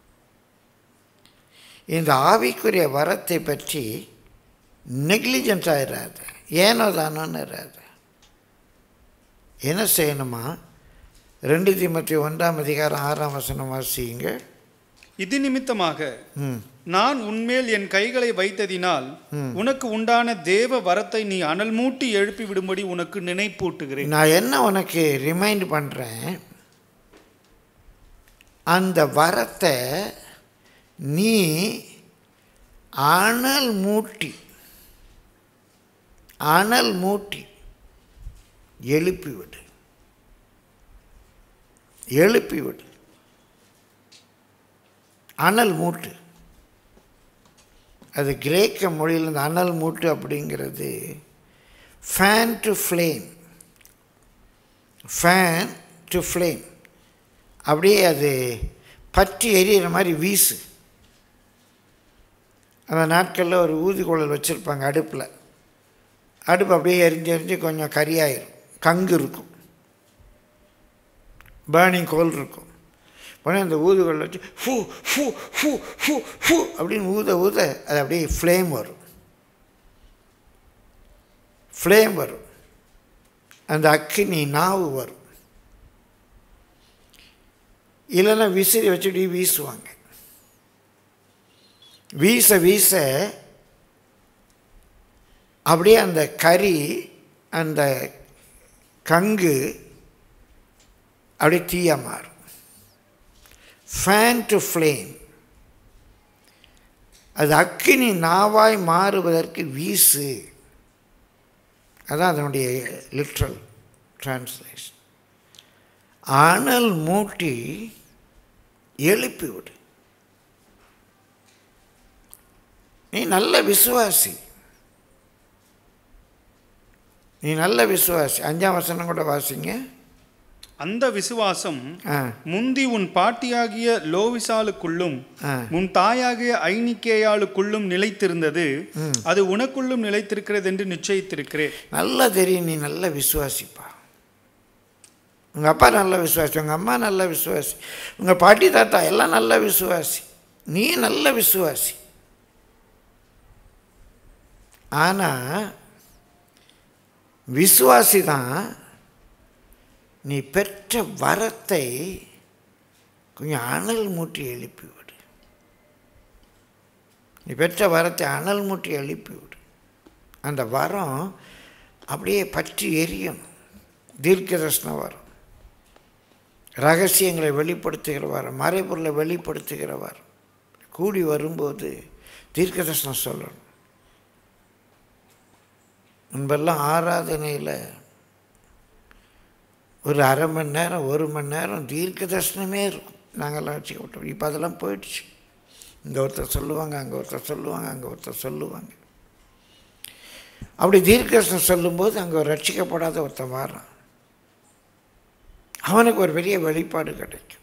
இந்த ஆவிக்குரிய வரத்தை பற்றி நெக்லிஜென்ஸ் ஆயிடாது ஏனோ தானோன்னு இராது என்ன செய்யணுமா ரெண்டு தீமத்தி ஒன்றாம் அதிகாரம் ஆறாம் வசனம் வாசிங்க இது நிமித்தமாக ம் நான் உன்மேல் என் கைகளை வைத்ததினால் உனக்கு உண்டான தேவ வரத்தை நீ அனல் மூட்டி எழுப்பி விடும்படி உனக்கு நினைப்பூட்டுகிறேன் நான் என்ன உனக்கு ரிமைண்ட் பண்ணுறேன் அந்த வரத்தை நீ அனல் மூட்டி அனல் மூட்டி எழுப்பி விடு எழுப்பி விடு அனல் மூட்டு அது கிரேக்க மொழியில் இந்த அனல் மூட்டு அப்படிங்கிறது fan to flame fan to flame அப்படியே அது பற்றி எரியிற மாதிரி வீசு அந்த நாட்களில் ஒரு ஊதுகுழல் வச்சுருப்பாங்க அடுப்பில் அடுப்பு அப்படியே எரிஞ்சு எரிஞ்சு கொஞ்சம் கரியாயிரும் கங்கு இருக்கும் பேர்னிங் கோல் இருக்கும் உடனே அந்த ஊதுகுழல் வச்சு ஃபூ ஃபூ ஃபூ ஃபூ ஃபூ அப்படின்னு ஊத ஊத அது அப்படியே ஃப்ளேம் வரும் ஃப்ளேம் வரும் அந்த அக்கினி நாவு வரும் இல்லைன்னா விசிறி வச்சுட்டு வீசுவாங்க வீச வீச அப்படியே அந்த கறி அந்த கங்கு அப்படியே தீயா மாறும் ஃபேன் டு ஃப்ளேம் அது அக்கினி நாவாய் மாறுவதற்கு வீசு அதான் அதனுடைய லிட்ரல் டிரான்ஸ்லேஷன் அனல் மூட்டி எழுப்பி விடு நீ நல்ல விசுவாசி நீ நல்ல விசுவாசி அஞ்சாம் வசனம் கூட வாசிங்க அந்த விசுவாசம் ஆ முந்தி உன் பாட்டியாகிய லோவிசாலுக்குள்ளும் ஆ உன் தாயாகிய ஐனிக்கேயாளுக்குள்ளும் நிலைத்திருந்தது அது உனக்குள்ளும் நிலைத்திருக்கிறது என்று நிச்சயித்திருக்கிறேன் நல்லா தெரியும் நீ நல்ல விசுவாசிப்பா உங்கள் அப்பா நல்ல விசுவாசி உங்கள் அம்மா நல்ல விசுவாசி உங்கள் பாட்டி தாத்தா எல்லாம் நல்ல விசுவாசி நீ நல்ல விசுவாசி ஆனால் விசுவாசி தான் நீ பெற்ற வரத்தை கொஞ்சம் அனல் மூட்டி எழுப்பி விடு நீ பெற்ற வரத்தை அனல் மூட்டி எழுப்பி விடு அந்த வரம் அப்படியே பற்றி எரியும் தீர்க்கதர்சன வரம் ரகசியங்களை வெளிப்படுத்துகிற வரம் மறைபொருளை வெளிப்படுத்துகிற வரம் கூடி வரும்போது தீர்க்கதர்சனம் சொல்லணும் முன்பெல்லாம் ஆராதனையில் ஒரு அரை மணி நேரம் ஒரு மணி நேரம் தீர்க்க தரிசனமே இருக்கும் நாங்கள்லாம் வச்சுக்கிட்டோம் இப்போ அதெல்லாம் போயிடுச்சு இங்கே ஒருத்தர் சொல்லுவாங்க அங்கே ஒருத்தர் சொல்லுவாங்க அங்கே ஒருத்தர் சொல்லுவாங்க அப்படி தீர்க்கதரிசனம் சொல்லும்போது அங்கே ஒரு ரட்சிக்கப்படாத ஒருத்தன் வாரான் அவனுக்கு ஒரு பெரிய வெளிப்பாடு கிடைக்கும்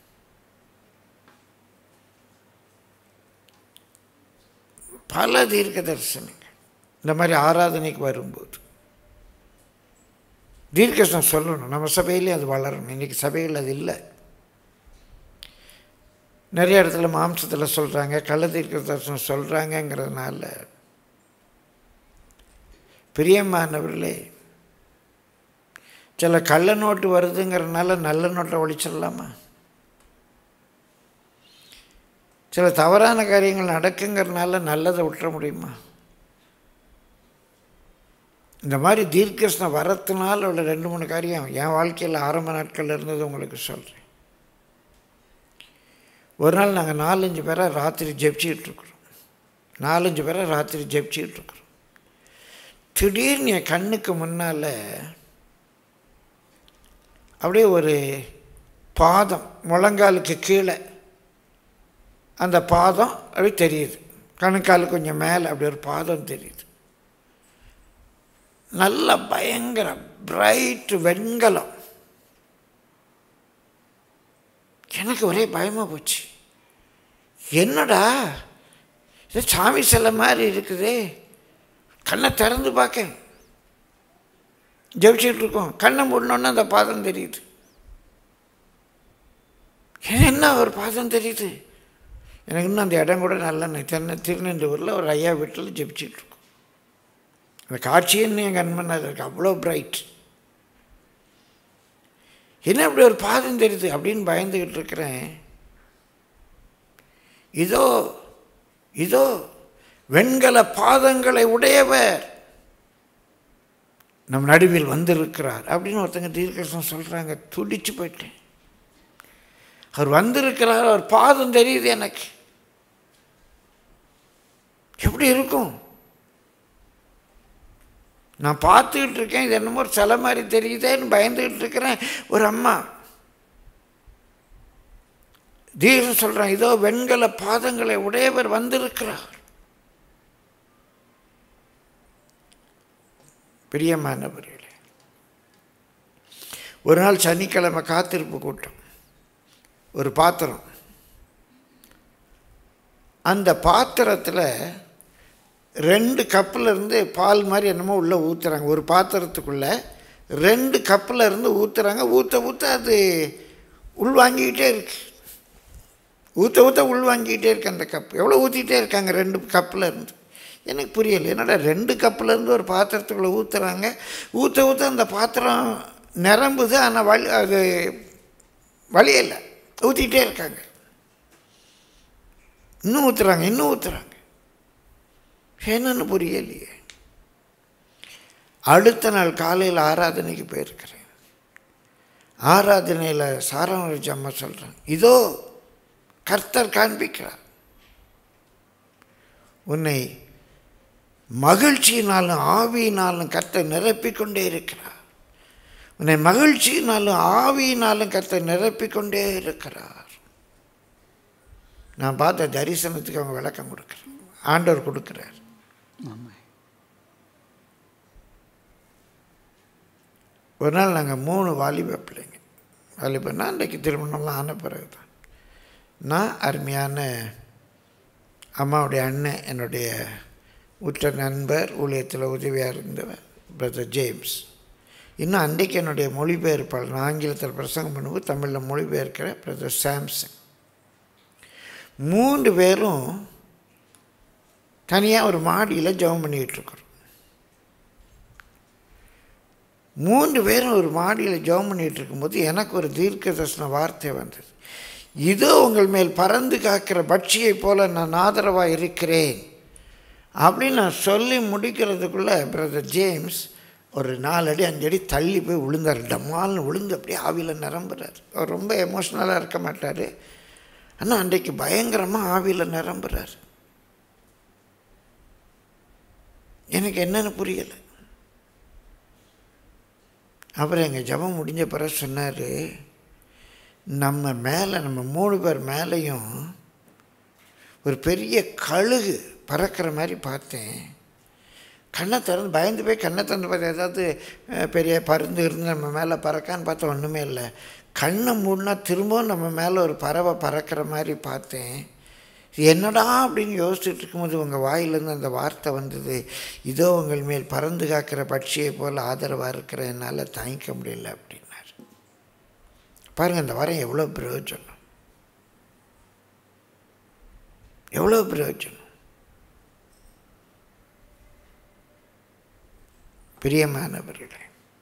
பல தீர்க்க தரிசனங்கள் இந்த மாதிரி ஆராதனைக்கு வரும்போது தீர்க்கதரிசனம் சொல்லணும் நம்ம சபையிலே அது வளரணும் இன்றைக்கி சபையில் அது இல்லை நிறைய இடத்துல மாம்சத்தில் சொல்கிறாங்க கள்ள தீர்க்க தரிசனம் சொல்கிறாங்கங்கிறதுனால பிரியமானவர்களே சில கள்ள நோட்டு வருதுங்கிறதுனால நல்ல நோட்டை ஒழிச்சிடலாமா சில தவறான காரியங்கள் நடக்குங்கிறதுனால நல்லதை விட்டுற முடியுமா இந்த மாதிரி தீர்க்கஸ்ன வரத்தினால் உள்ள ரெண்டு மூணு காரியம் என் வாழ்க்கையில் ஆரம்ப நாட்கள் இருந்தது உங்களுக்கு சொல்கிறேன் ஒரு நாள் நாங்கள் நாலஞ்சு பேரை ராத்திரி ஜெபிச்சிக்கிட்டு இருக்கிறோம் நாலஞ்சு பேரை ராத்திரி ஜெபிச்சிக்கிட்டு இருக்கிறோம் திடீர்னு என் கண்ணுக்கு முன்னால் அப்படியே ஒரு பாதம் முழங்காலுக்கு கீழே அந்த பாதம் அப்படி தெரியுது கணுக்கால் கொஞ்சம் மேலே அப்படி ஒரு பாதம் தெரியுது நல்ல பயங்கர பிரைட் வெண்கலம் எனக்கு ஒரே பயமாக போச்சு என்னடா இது சாமி சிலை மாதிரி இருக்குதே கண்ணை திறந்து பார்க்க ஜெபிச்சுட்டு இருக்கோம் கண்ணை மூடினோன்னே அந்த பாதம் தெரியுது என்ன ஒரு பாதம் தெரியுது எனக்கு இன்னும் அந்த இடம் கூட நல்லா தென்னை திருநெல்வேலியில் ஒரு ஐயா வீட்டில் ஜெபிச்சுட்டு இருக்கோம் அந்த காட்சின்னு என் கண்மண்ணாக இருக்கு அவ்வளோ பிரைட் என்ன இப்படி ஒரு பாதம் தெரியுது அப்படின்னு பயந்துக்கிட்டு இருக்கிறேன் இதோ இதோ வெண்கல பாதங்களை உடையவர் நம் நடுவில் வந்திருக்கிறார் அப்படின்னு ஒருத்தங்க தீர்க்கசம் சொல்கிறாங்க துடிச்சு போயிட்டேன் அவர் வந்திருக்கிறார் அவர் பாதம் தெரியுது எனக்கு எப்படி இருக்கும் நான் பார்த்துக்கிட்டு இருக்கேன் இது என்னமோ ஒரு சிலை மாதிரி தெரியுதேன்னு பயந்துக்கிட்டு இருக்கிறேன் ஒரு அம்மா தீர்க்கம் சொல்கிறேன் இதோ வெண்கல பாதங்களை உடையவர் வந்திருக்கிறார் பிரியமானவர்களே ஒரு நாள் சனிக்கிழமை காத்திருப்பு கூட்டம் ஒரு பாத்திரம் அந்த பாத்திரத்தில் ரெண்டு கப்பில் இருந்து பால் மாதிரி என்னமோ உள்ளே ஊற்றுறாங்க ஒரு பாத்திரத்துக்குள்ளே ரெண்டு கப்பில் இருந்து ஊற்றுறாங்க ஊற்ற ஊற்ற அது உள்வாங்கிக்கிட்டே இருக்கு ஊற்ற ஊற்ற உள்வாங்கிக்கிட்டே இருக்கு அந்த கப் எவ்வளோ ஊற்றிக்கிட்டே இருக்காங்க ரெண்டு கப்பில் இருந்து எனக்கு புரியலை என்னடா ரெண்டு கப்பில் இருந்து ஒரு பாத்திரத்துக்குள்ளே ஊற்றுறாங்க ஊற்ற ஊற்ற அந்த பாத்திரம் நிரம்புது ஆனால் வலி அது வழியில்லை ஊற்றிக்கிட்டே இருக்காங்க இன்னும் ஊற்றுறாங்க இன்னும் ஊற்றுறாங்க என்னன்னு புரியலையே அடுத்த நாள் காலையில் ஆராதனைக்கு போயிருக்கிறேன் ஆராதனையில் சாரவரஜி அம்மா சொல்கிறாங்க இதோ கர்த்தர் காண்பிக்கிறார் உன்னை மகிழ்ச்சியினாலும் ஆவியினாலும் கர்த்தர் நிரப்பிக்கொண்டே இருக்கிறார் உன்னை மகிழ்ச்சியினாலும் ஆவியினாலும் கர்த்தர் நிரப்பிக்கொண்டே இருக்கிறார் நான் பார்த்த தரிசனத்துக்கு அவங்க விளக்கம் கொடுக்குறேன் ஆண்டவர் கொடுக்குறார் ஆமாம் ஒரு நாள் நாங்கள் மூணு வாலிப பிள்ளைங்க வாலிபன்னா அன்றைக்கு திருமணம்லாம் ஆன பிறகு தான் நான் அருமையான அம்மாவுடைய அண்ணன் என்னுடைய உற்ற நண்பர் ஊழியத்தில் உதவியாக இருந்தவர் பிரதர் ஜேம்ஸ் இன்னும் அன்றைக்கு என்னுடைய மொழிபெயர்ப்பாளர் நான் ஆங்கிலத்தில் பிரசங்கம் பண்ணும்போது தமிழில் மொழிபெயர்க்கிற பிரதர் சாம்சங் மூன்று பேரும் தனியாக ஒரு மாடியில் ஜெபம் பண்ணிக்கிட்டு இருக்கிறோம் மூன்று பேரும் ஒரு மாடியில் ஜெபம் பண்ணிகிட்டு இருக்கும்போது எனக்கு ஒரு தீர்க்க தரிசன வார்த்தை வந்தது இதோ உங்கள் மேல் பறந்து காக்கிற பட்சியைப் போல நான் ஆதரவாக இருக்கிறேன் அப்படின்னு நான் சொல்லி முடிக்கிறதுக்குள்ளே பிரதர் ஜேம்ஸ் ஒரு நாலடி அஞ்சடி தள்ளி போய் விழுந்தார் டம்மால்னு விழுந்து அப்படியே ஆவியில் நிரம்புறார் அவர் ரொம்ப எமோஷ்னலாக இருக்க மாட்டார் ஆனால் அன்றைக்கு பயங்கரமாக ஆவியில் நிரம்புறார் எனக்கு என்னன்னு புரியலை அப்புறம் எங்கள் ஜபம் முடிஞ்ச பிறகு சொன்னார் நம்ம மேலே நம்ம மூணு பேர் மேலேயும் ஒரு பெரிய கழுகு பறக்கிற மாதிரி பார்த்தேன் கண்ணை திறந்து பயந்து போய் கண்ணை திறந்து பார்த்து ஏதாவது அஹ், பெரிய பருந்து இருந்து நம்ம மேலே பறக்கான்னு பார்த்தா ஒன்றுமே இல்லை கண்ணை மூடினா திரும்பவும் நம்ம மேலே ஒரு பறவை பறக்கிற மாதிரி பார்த்தேன் இது என்னடா அப்படின்னு யோசிச்சுட்டு இருக்கும்போது உங்கள் வாயிலேருந்து அந்த வார்த்தை வந்தது இதோ உங்கள் மேல் பறந்து காக்கிற பட்சியை போல் ஆதரவாக இருக்கிற என்னால் தாங்கிக்க முடியல அப்படின்னார் பாருங்கள் இந்த வாரம் எவ்வளோ பிரயோஜனம் எவ்வளோ பிரயோஜனம் பிரியமானவர்களே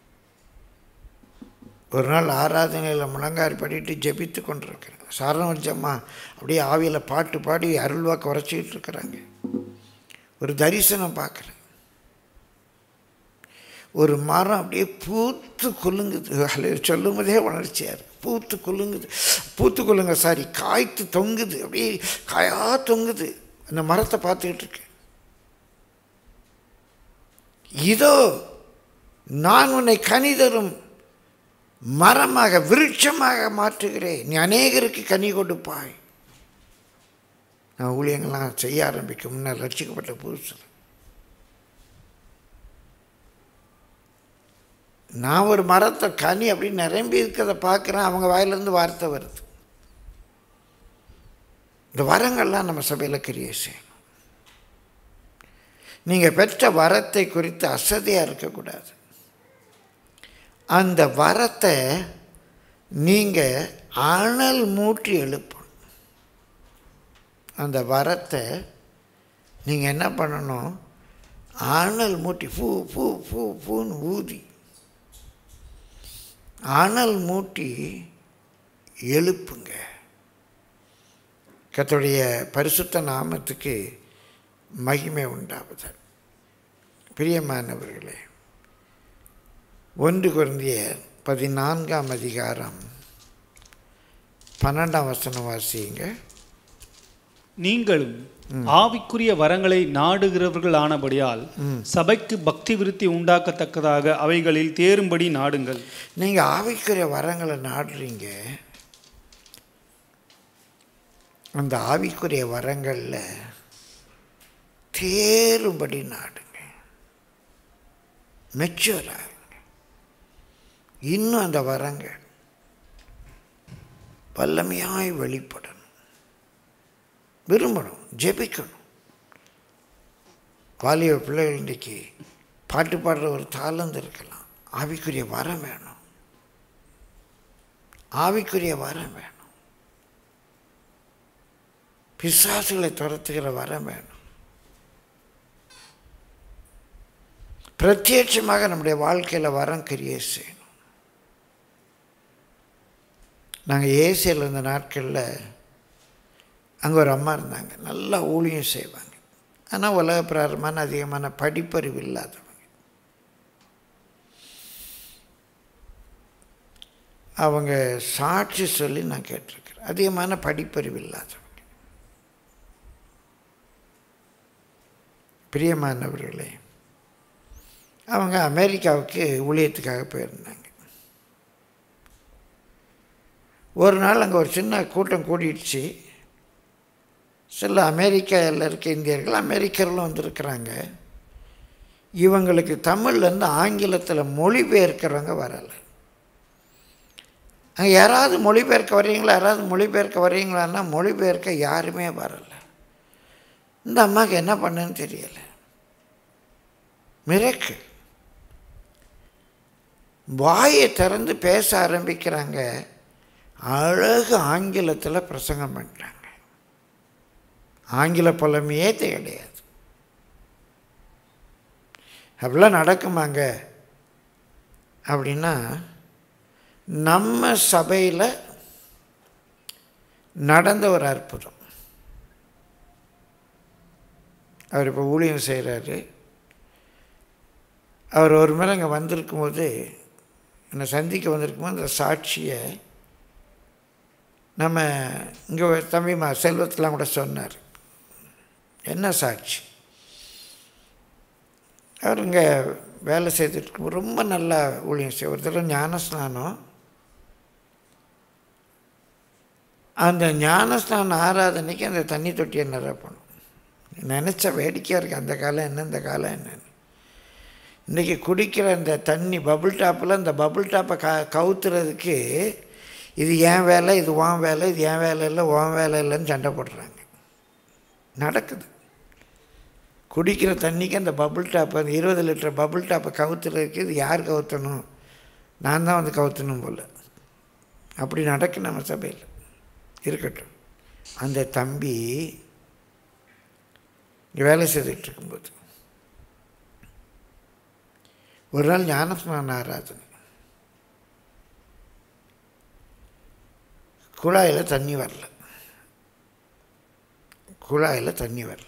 ஒரு நாள் ஆராதனையில் முழங்காரி பாடிட்டு ஜெபித்து கொண்டிருக்கிறேன் சாரணவர்ஜம்மா அப்படியே ஆவியில் பாட்டு பாடி அருள்வாக்கு உரைச்சிக்கிட்டு இருக்கிறாங்க ஒரு தரிசனம் பார்க்குறேன் ஒரு மரம் அப்படியே பூத்து குலுங்குது அதில் சொல்லும் போதே உணர்ச்சியாக இருக்கு பூத்து குலுங்குது பூத்து குலுங்க சாரி காய்த்து தொங்குது அப்படியே காயா தொங்குது அந்த மரத்தை பார்த்துக்கிட்டு இருக்கேன் இதோ நான் உன்னை கனி தரும் மரமாக விருட்சமாக மாற்றுகிறேன் நீ அநேகருக்கு கனி கொடுப்பாய் நான் ஊழியங்கள்லாம் செய்ய ஆரம்பிக்கும் முன்னர் ரட்சிக்கப்பட்ட புதுசு நான் ஒரு மரத்தை கனி அப்படி நிரம்பி இருக்கிறத பார்க்குறேன் அவங்க வாயிலிருந்து வார்த்தை வருது இந்த வரங்கள்லாம் நம்ம சபையில் கிரியை செய்யணும் நீங்கள் பெற்ற வரத்தை குறித்து அசதியாக இருக்கக்கூடாது அந்த வரத்தை நீங்கள் அனல் மூட்டி எழுப்பணும் அந்த வரத்தை நீங்கள் என்ன பண்ணணும் அனல் மூட்டி பூ பூ பூ பூன்னு ஊதி அனல் மூட்டி எழுப்புங்க கர்த்தருடைய பரிசுத்த நாமத்துக்கு மகிமை உண்டாவது பிரியமானவர்களே ஒன்று குருந்திய பதினான்காம் அதிகாரம் பன்னெண்டாம் வசனம் வாசிங்க நீங்களும் ஆவிக்குரிய வரங்களை நாடுகிறவர்கள் ஆனபடியால் சபைக்கு பக்தி விருத்தி உண்டாக்கத்தக்கதாக அவைகளில் தேரும்படி நாடுங்கள் நீங்கள் ஆவிக்குரிய வரங்களை நாடுறீங்க அந்த ஆவிக்குரிய வரங்களில் தேரும்படி நாடுங்க மெச்சூர் ஆகுங்க இன்னும் அந்த வரங்கள் வல்லமையாய் வெளிப்படணும் விரும்பணும் ஜெபிக்கணும் வாலிப பிள்ளைகள் இன்றைக்கு பாட்டு பாடுற ஒரு தாளந்து இருக்கலாம் ஆவிக்குரிய வரம் வேணும் ஆவிக்குரிய வரம் வேணும் பிசாசுகளை துரத்துகிற வரம் வேணும் பிரத்யட்சமாக நம்முடைய வாழ்க்கையில் வரம் கிரியை செய்யணும் நாங்கள் ஏசியில் இருந்த நாட்களில் அங்கே ஒரு அம்மா இருந்தாங்க நல்லா ஊழியம் செய்வாங்க ஆனால் உலக பிராரமான அதிகமான படிப்பறிவு இல்லாதவங்க அவங்க சாட்சி சொல்லி நான் கேட்டிருக்கிறேன் அதிகமான படிப்பறிவு இல்லாதவங்க பிரியமானவர்களே அவங்க அமெரிக்காவுக்கு ஊழியத்துக்காக போயிருந்தாங்க ஒரு நாள் அங்கே ஒரு சின்ன கூட்டம் கூடிடுச்சு சில அமெரிக்காவில் இருக்க இந்தியர்கள் அமெரிக்கர்களும் வந்திருக்கிறாங்க இவங்களுக்கு தமிழ்லேருந்து ஆங்கிலத்தில் மொழிபெயர்க்கிறவங்க வரலை அங்கே யாராவது மொழிபெயர்க்க வர்றீங்களா யாராவது மொழிபெயர்க்க வர்றீங்களான்னா மொழிபெயர்க்க யாருமே வரலை இந்த அம்மாவுக்கு என்ன பண்ணுன்னு தெரியலை மிரக்கு வாயை திறந்து பேச ஆரம்பிக்கிறாங்க அழகு ஆங்கிலத்தில் பிரசங்கம் பண்ணுறாங்க ஆங்கில புலமையே கிடையாது அப்படிலாம் நடக்குமாங்க அப்படின்னா நம்ம சபையில் நடந்த ஒரு அற்புதம் அவர் இப்போ ஊழியம் செய்கிறாரு அவர் ஒரு முறை அங்கே வந்திருக்கும்போது என்னை சந்திக்க வந்திருக்கும்போது அந்த சாட்சியை நம்ம இங்கே தம்பி மா செல்வத்தெலாம் கூட சொன்னார் என்ன சாட்சி அவர் இங்கே வேலை செய்துட்டு இருக்கும் ரொம்ப நல்லா ஊழியம் செய்ய ஒரு தடவை ஞானஸ்நானம் அந்த ஞானஸ்நான ஆராதனைக்கு அந்த தண்ணி தொட்டியை நிரப்பணும் நினச்ச வேடிக்கையாக இருக்குது அந்த காலம் என்ன இந்த காலம் என்னன்னு இன்றைக்கி குடிக்கிற அந்த தண்ணி பபுள் டாப்பில் அந்த பபுள் டாப்பை க கவுத்துறதுக்கு இது ஏன் வேலை இது உன் வேலை இது ஏன் வேலை இல்லை உன் வேலை இல்லைன்னு சண்டை போடுறாங்க நடக்குது குடிக்கிற தண்ணிக்கு அந்த பபுள் டாப் அந்த இருபது லிட்டர் பபுள் டாப்பை கவுத்துறதுக்கு இது யார் கவுத்தணும் நான் தான் வந்து கவுத்தணும் போல் அப்படி நடக்கு நம்ம சபையில் இருக்கட்டும் அந்த தம்பி இங்கே வேலை செய்துட்டு இருக்கும்போது ஒரு நாள் ஞானஸ்நான ஆராதனை குழாயில் தண்ணி வரல குழாயில் தண்ணி வரல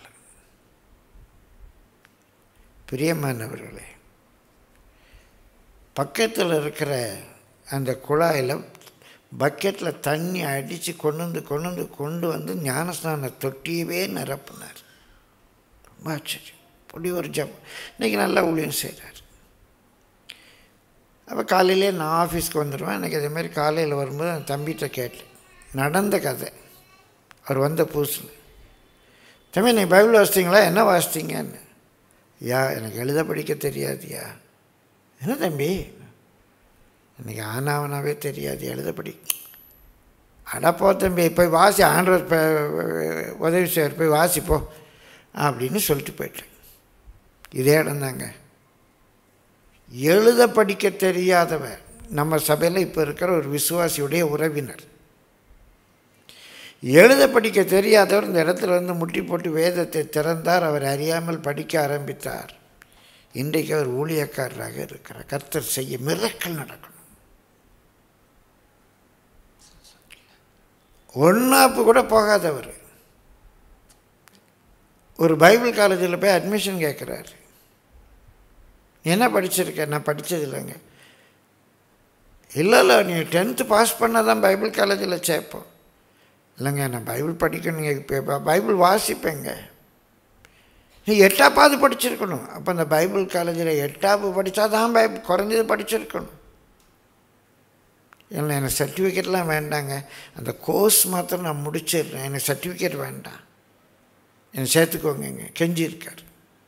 பிரியமானவர்களே பக்கத்தில் இருக்கிற அந்த குழாயில் பக்கெட்டில் தண்ணி அடித்து கொண்டு வந்து கொண்டு வந்து கொண்டு வந்து ஞானஸ்நான தொட்டியவே நிரப்பினார் ரொம்ப ஆச்சரியம் அப்படி ஒரு ஜப் இன்றைக்கி நல்லா ஊழியம் செய்கிறார் அப்போ காலையிலே நான் ஆஃபீஸ்க்கு வந்துடுவேன் எனக்கு இதேமாரி காலையில் வரும்போது அந்த தம்பிகிட்ட கேட்டேன் நடந்த கதை அவர் வந்த புதுசில் தம்பி நீங்கள் பைபிள் வாசித்தீங்களா என்ன வாசித்தீங்கன்னு யா எனக்கு எழுத படிக்க தெரியாதுயா என்ன தம்பி எனக்கு ஆனாவனாவே தெரியாது எழுத படி அடப்போ தம்பி போய் வாசி ஆண்டவர் இப்போ உதவி செய்வார் போய் வாசிப்போ அப்படின்னு சொல்லிட்டு போயிட்டேன் இதே இடம் தாங்க எழுத படிக்க தெரியாதவன் நம்ம சபையில் இப்போ இருக்கிற ஒரு விசுவாசியுடைய உறவினர் எழுத படிக்க தெரியாதவர் இந்த இடத்துல வந்து முட்டி போட்டு வேதத்தை திறந்தார் அவர் அறியாமல் படிக்க ஆரம்பித்தார் இன்றைக்கு அவர் ஊழியக்காரராக இருக்கிறார் கர்த்தர் செய்ய மிரக்கல் நடக்கணும் ஒன்றாப்பு கூட போகாதவர் ஒரு பைபிள் காலேஜில் போய் அட்மிஷன் கேட்குறாரு என்ன படிச்சிருக்க நான் படித்தது இல்லைங்க இல்லை இல்லை நீ டென்த்து பாஸ் பண்ணால் தான் பைபிள் காலேஜில் சேர்ப்போம் இல்லைங்க நான் பைபிள் படிக்கணுங்க இப்போ பைபிள் வாசிப்பேங்க நீ எட்டாப்பாவது படிச்சிருக்கணும் அப்போ அந்த பைபிள் காலேஜில் எட்டாப்பு படித்தா தான் பைபிள் குறைஞ்சது படிச்சிருக்கணும் இல்லை எனக்கு சர்டிஃபிகேட்லாம் வேண்டாங்க அந்த கோர்ஸ் மாத்திரம் நான் முடிச்சிடுறேன் எனக்கு சர்டிஃபிகேட் வேண்டாம் என்னை சேர்த்துக்கோங்க கெஞ்சிருக்கார்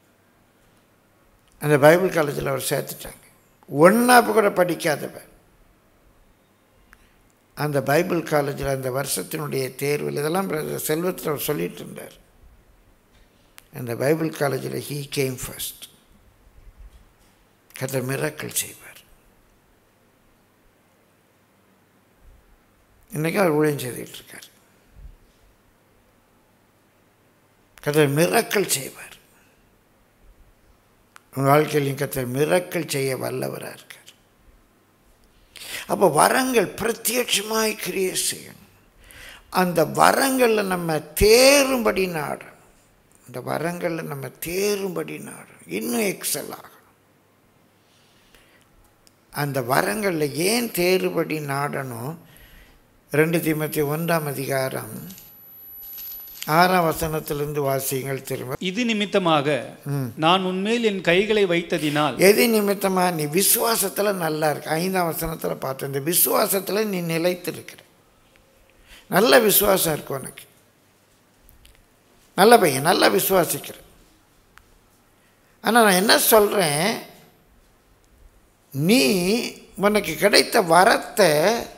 அந்த பைபிள் காலேஜில் அவர் சேர்த்துட்டாங்க ஒன்றாப்பு கூட படிக்காதவன் அந்த பைபிள் காலேஜில் அந்த வருஷத்தினுடைய தேர்வில் இதெல்லாம் பிரதர் செல்வத்தில் அவர் சொல்லிட்டு இருந்தார் அந்த பைபிள் காலேஜில் ஹீ கேம் ஃபர்ஸ்ட் கதை மிராக்கள் செய்வார் இன்றைக்கி அவர் ஊழியம் செய்துட்டு இருக்கார் கதை மிராக்கள் செய்வார் உங்கள் வாழ்க்கையிலையும் கத்தை மிராக்கள் செய்ய வல்லவராக இருக்கார் அப்போ வரங்கள் பிரத்யட்சமாய் கிரியை செய்யணும் அந்த வரங்களில் நம்ம தேரும்படி நாடணும் அந்த வரங்களில் நம்ம தேரும்படி நாடணும் இன்னும் எக்ஸல் ஆகணும் அந்த வரங்களில் ஏன் தேறுபடி நாடணும் ரெண்டு தீமத்தி ஒன்றாம் அதிகாரம் ஆறாம் வசனத்திலிருந்து வாசியுங்கள் திரும்ப இது நிமித்தமாக நான் உன்மேல் என் கைகளை வைத்ததினால் எது நிமித்தமாக நீ விசுவாசத்தில் நல்லா இருக்கு ஐந்தாம் வசனத்தில் பார்த்தேன் இந்த விசுவாசத்தில் நீ நிலைத்திருக்கிற நல்ல விசுவாசம் இருக்கு உனக்கு நல்ல பையன் நல்லா விசுவாசிக்கிற ஆனால் நான் என்ன சொல்கிறேன் நீ உனக்கு கிடைத்த வரத்தை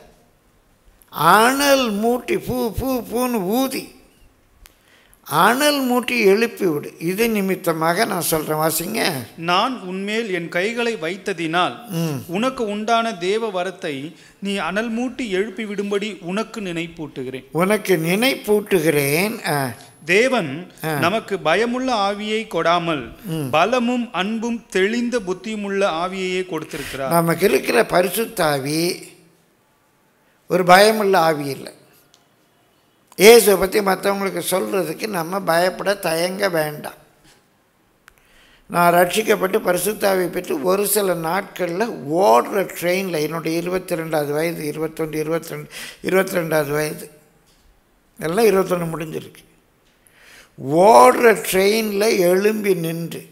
அனல் மூட்டி பூ பூ பூன்னு ஊதி அனல் மூட்டி எழுப்பி விடு இது நிமித்தமாக நான் சொல்கிறேன் வாசிங்க நான் உன்மேல் என் கைகளை வைத்ததினால் உனக்கு உண்டான தேவ வரத்தை நீ அனல் மூட்டி எழுப்பி விடும்படி உனக்கு நினைப்பூட்டுகிறேன் உனக்கு நினைப்பூட்டுகிறேன் ஆ, தேவன் நமக்கு பயமுள்ள ஆவியை கொடாமல் பலமும் அன்பும் தெளிந்த புத்தியுமுள்ள ஆவியையே கொடுத்திருக்கிறார் நமக்கு இருக்கிற பரிசுத்தாவி ஒரு பயமுள்ள ஆவி இல்லை இயேசுவை பற்றி மற்றவங்களுக்கு சொல்கிறதுக்கு நம்ம பயப்பட தயங்க வேண்டாம் நான் ரட்சிக்கப்பட்டு பரிசுத்தாவி பெற்று ஒரு சில நாட்களில் ஓடுற ட்ரெயினில் என்னுடைய இருபத்தி ரெண்டாவது வயது இருபத்தொன்று இருபத்தி ரெண்டு இருபத்தி ரெண்டாவது வயது எல்லாம் இருபத்தொன்று முடிஞ்சிருக்கு ஓடுற ட்ரெயினில் எழும்பி நின்று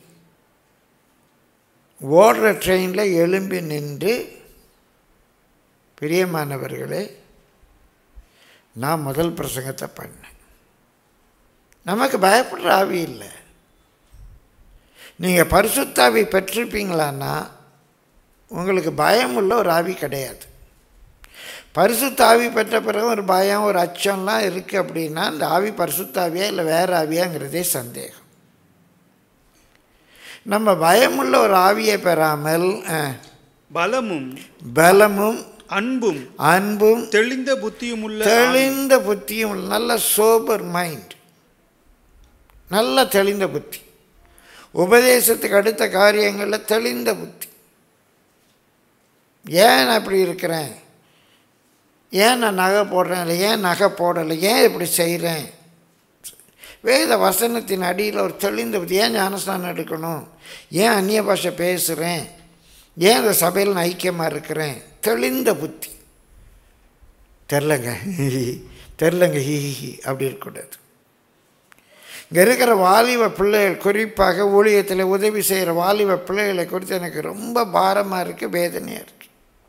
ஓடுற ட்ரெயினில் எழும்பி நின்று பிரியமானவர்களே நான் முதல் பிரசங்கத்தை பண்ணேன் நமக்கு பயப்படுற ஆவி இல்லை நீங்கள் பரிசுத்தாவி பெற்றிருப்பீங்களான்னா உங்களுக்கு பயம் உள்ள ஒரு ஆவி கிடையாது பரிசுத்தாவி பெற்ற பிறகு ஒரு பயம் ஒரு அச்சம்லாம் இருக்குது அப்படின்னா அந்த ஆவி பரிசுத்தாவியா இல்லை வேறு ஆவியாங்கிறதே சந்தேகம் நம்ம பயமுள்ள ஒரு ஆவியை பெறாமல் அஹ், பலமும் பலமும் அன்பும் அன்பும் தெளிந்த புத்தியுமுள்ள தெளிந்த புத்தியும் உள்ள நல்ல சோபர் மைண்ட் நல்ல தெளிந்த புத்தி உபதேசத்துக்கு அடுத்த காரியங்களில் தெளிந்த புத்தி ஏன் நான் இப்படி இருக்கிறேன் ஏன் நான் நகை போடுறேன் இல்லை ஏன் நகை போடலை ஏன் இப்படி செய்கிறேன் வேத வசனத்தின் அடியில் ஒரு தெளிந்த புத்தி ஏன் ஞானஸ்தானம் எடுக்கணும் ஏன் அந்நிய பாஷை பேசுகிறேன் ஏன் இந்த சபையில் நான் ஐக்கியமாக இருக்கிறேன் தெளிந்த புத்தி தெரிலங்க தெரிலங்க ஹி ஹி ஹி அப்படி இருக்கக்கூடாது இங்கே இருக்கிற வாலிப பிள்ளைகள் குறிப்பாக ஊழியத்தில் உதவி செய்கிற வாலிப பிள்ளைகளை குறித்து எனக்கு ரொம்ப பாரமாக இருக்குது வேதனையாக இருக்குது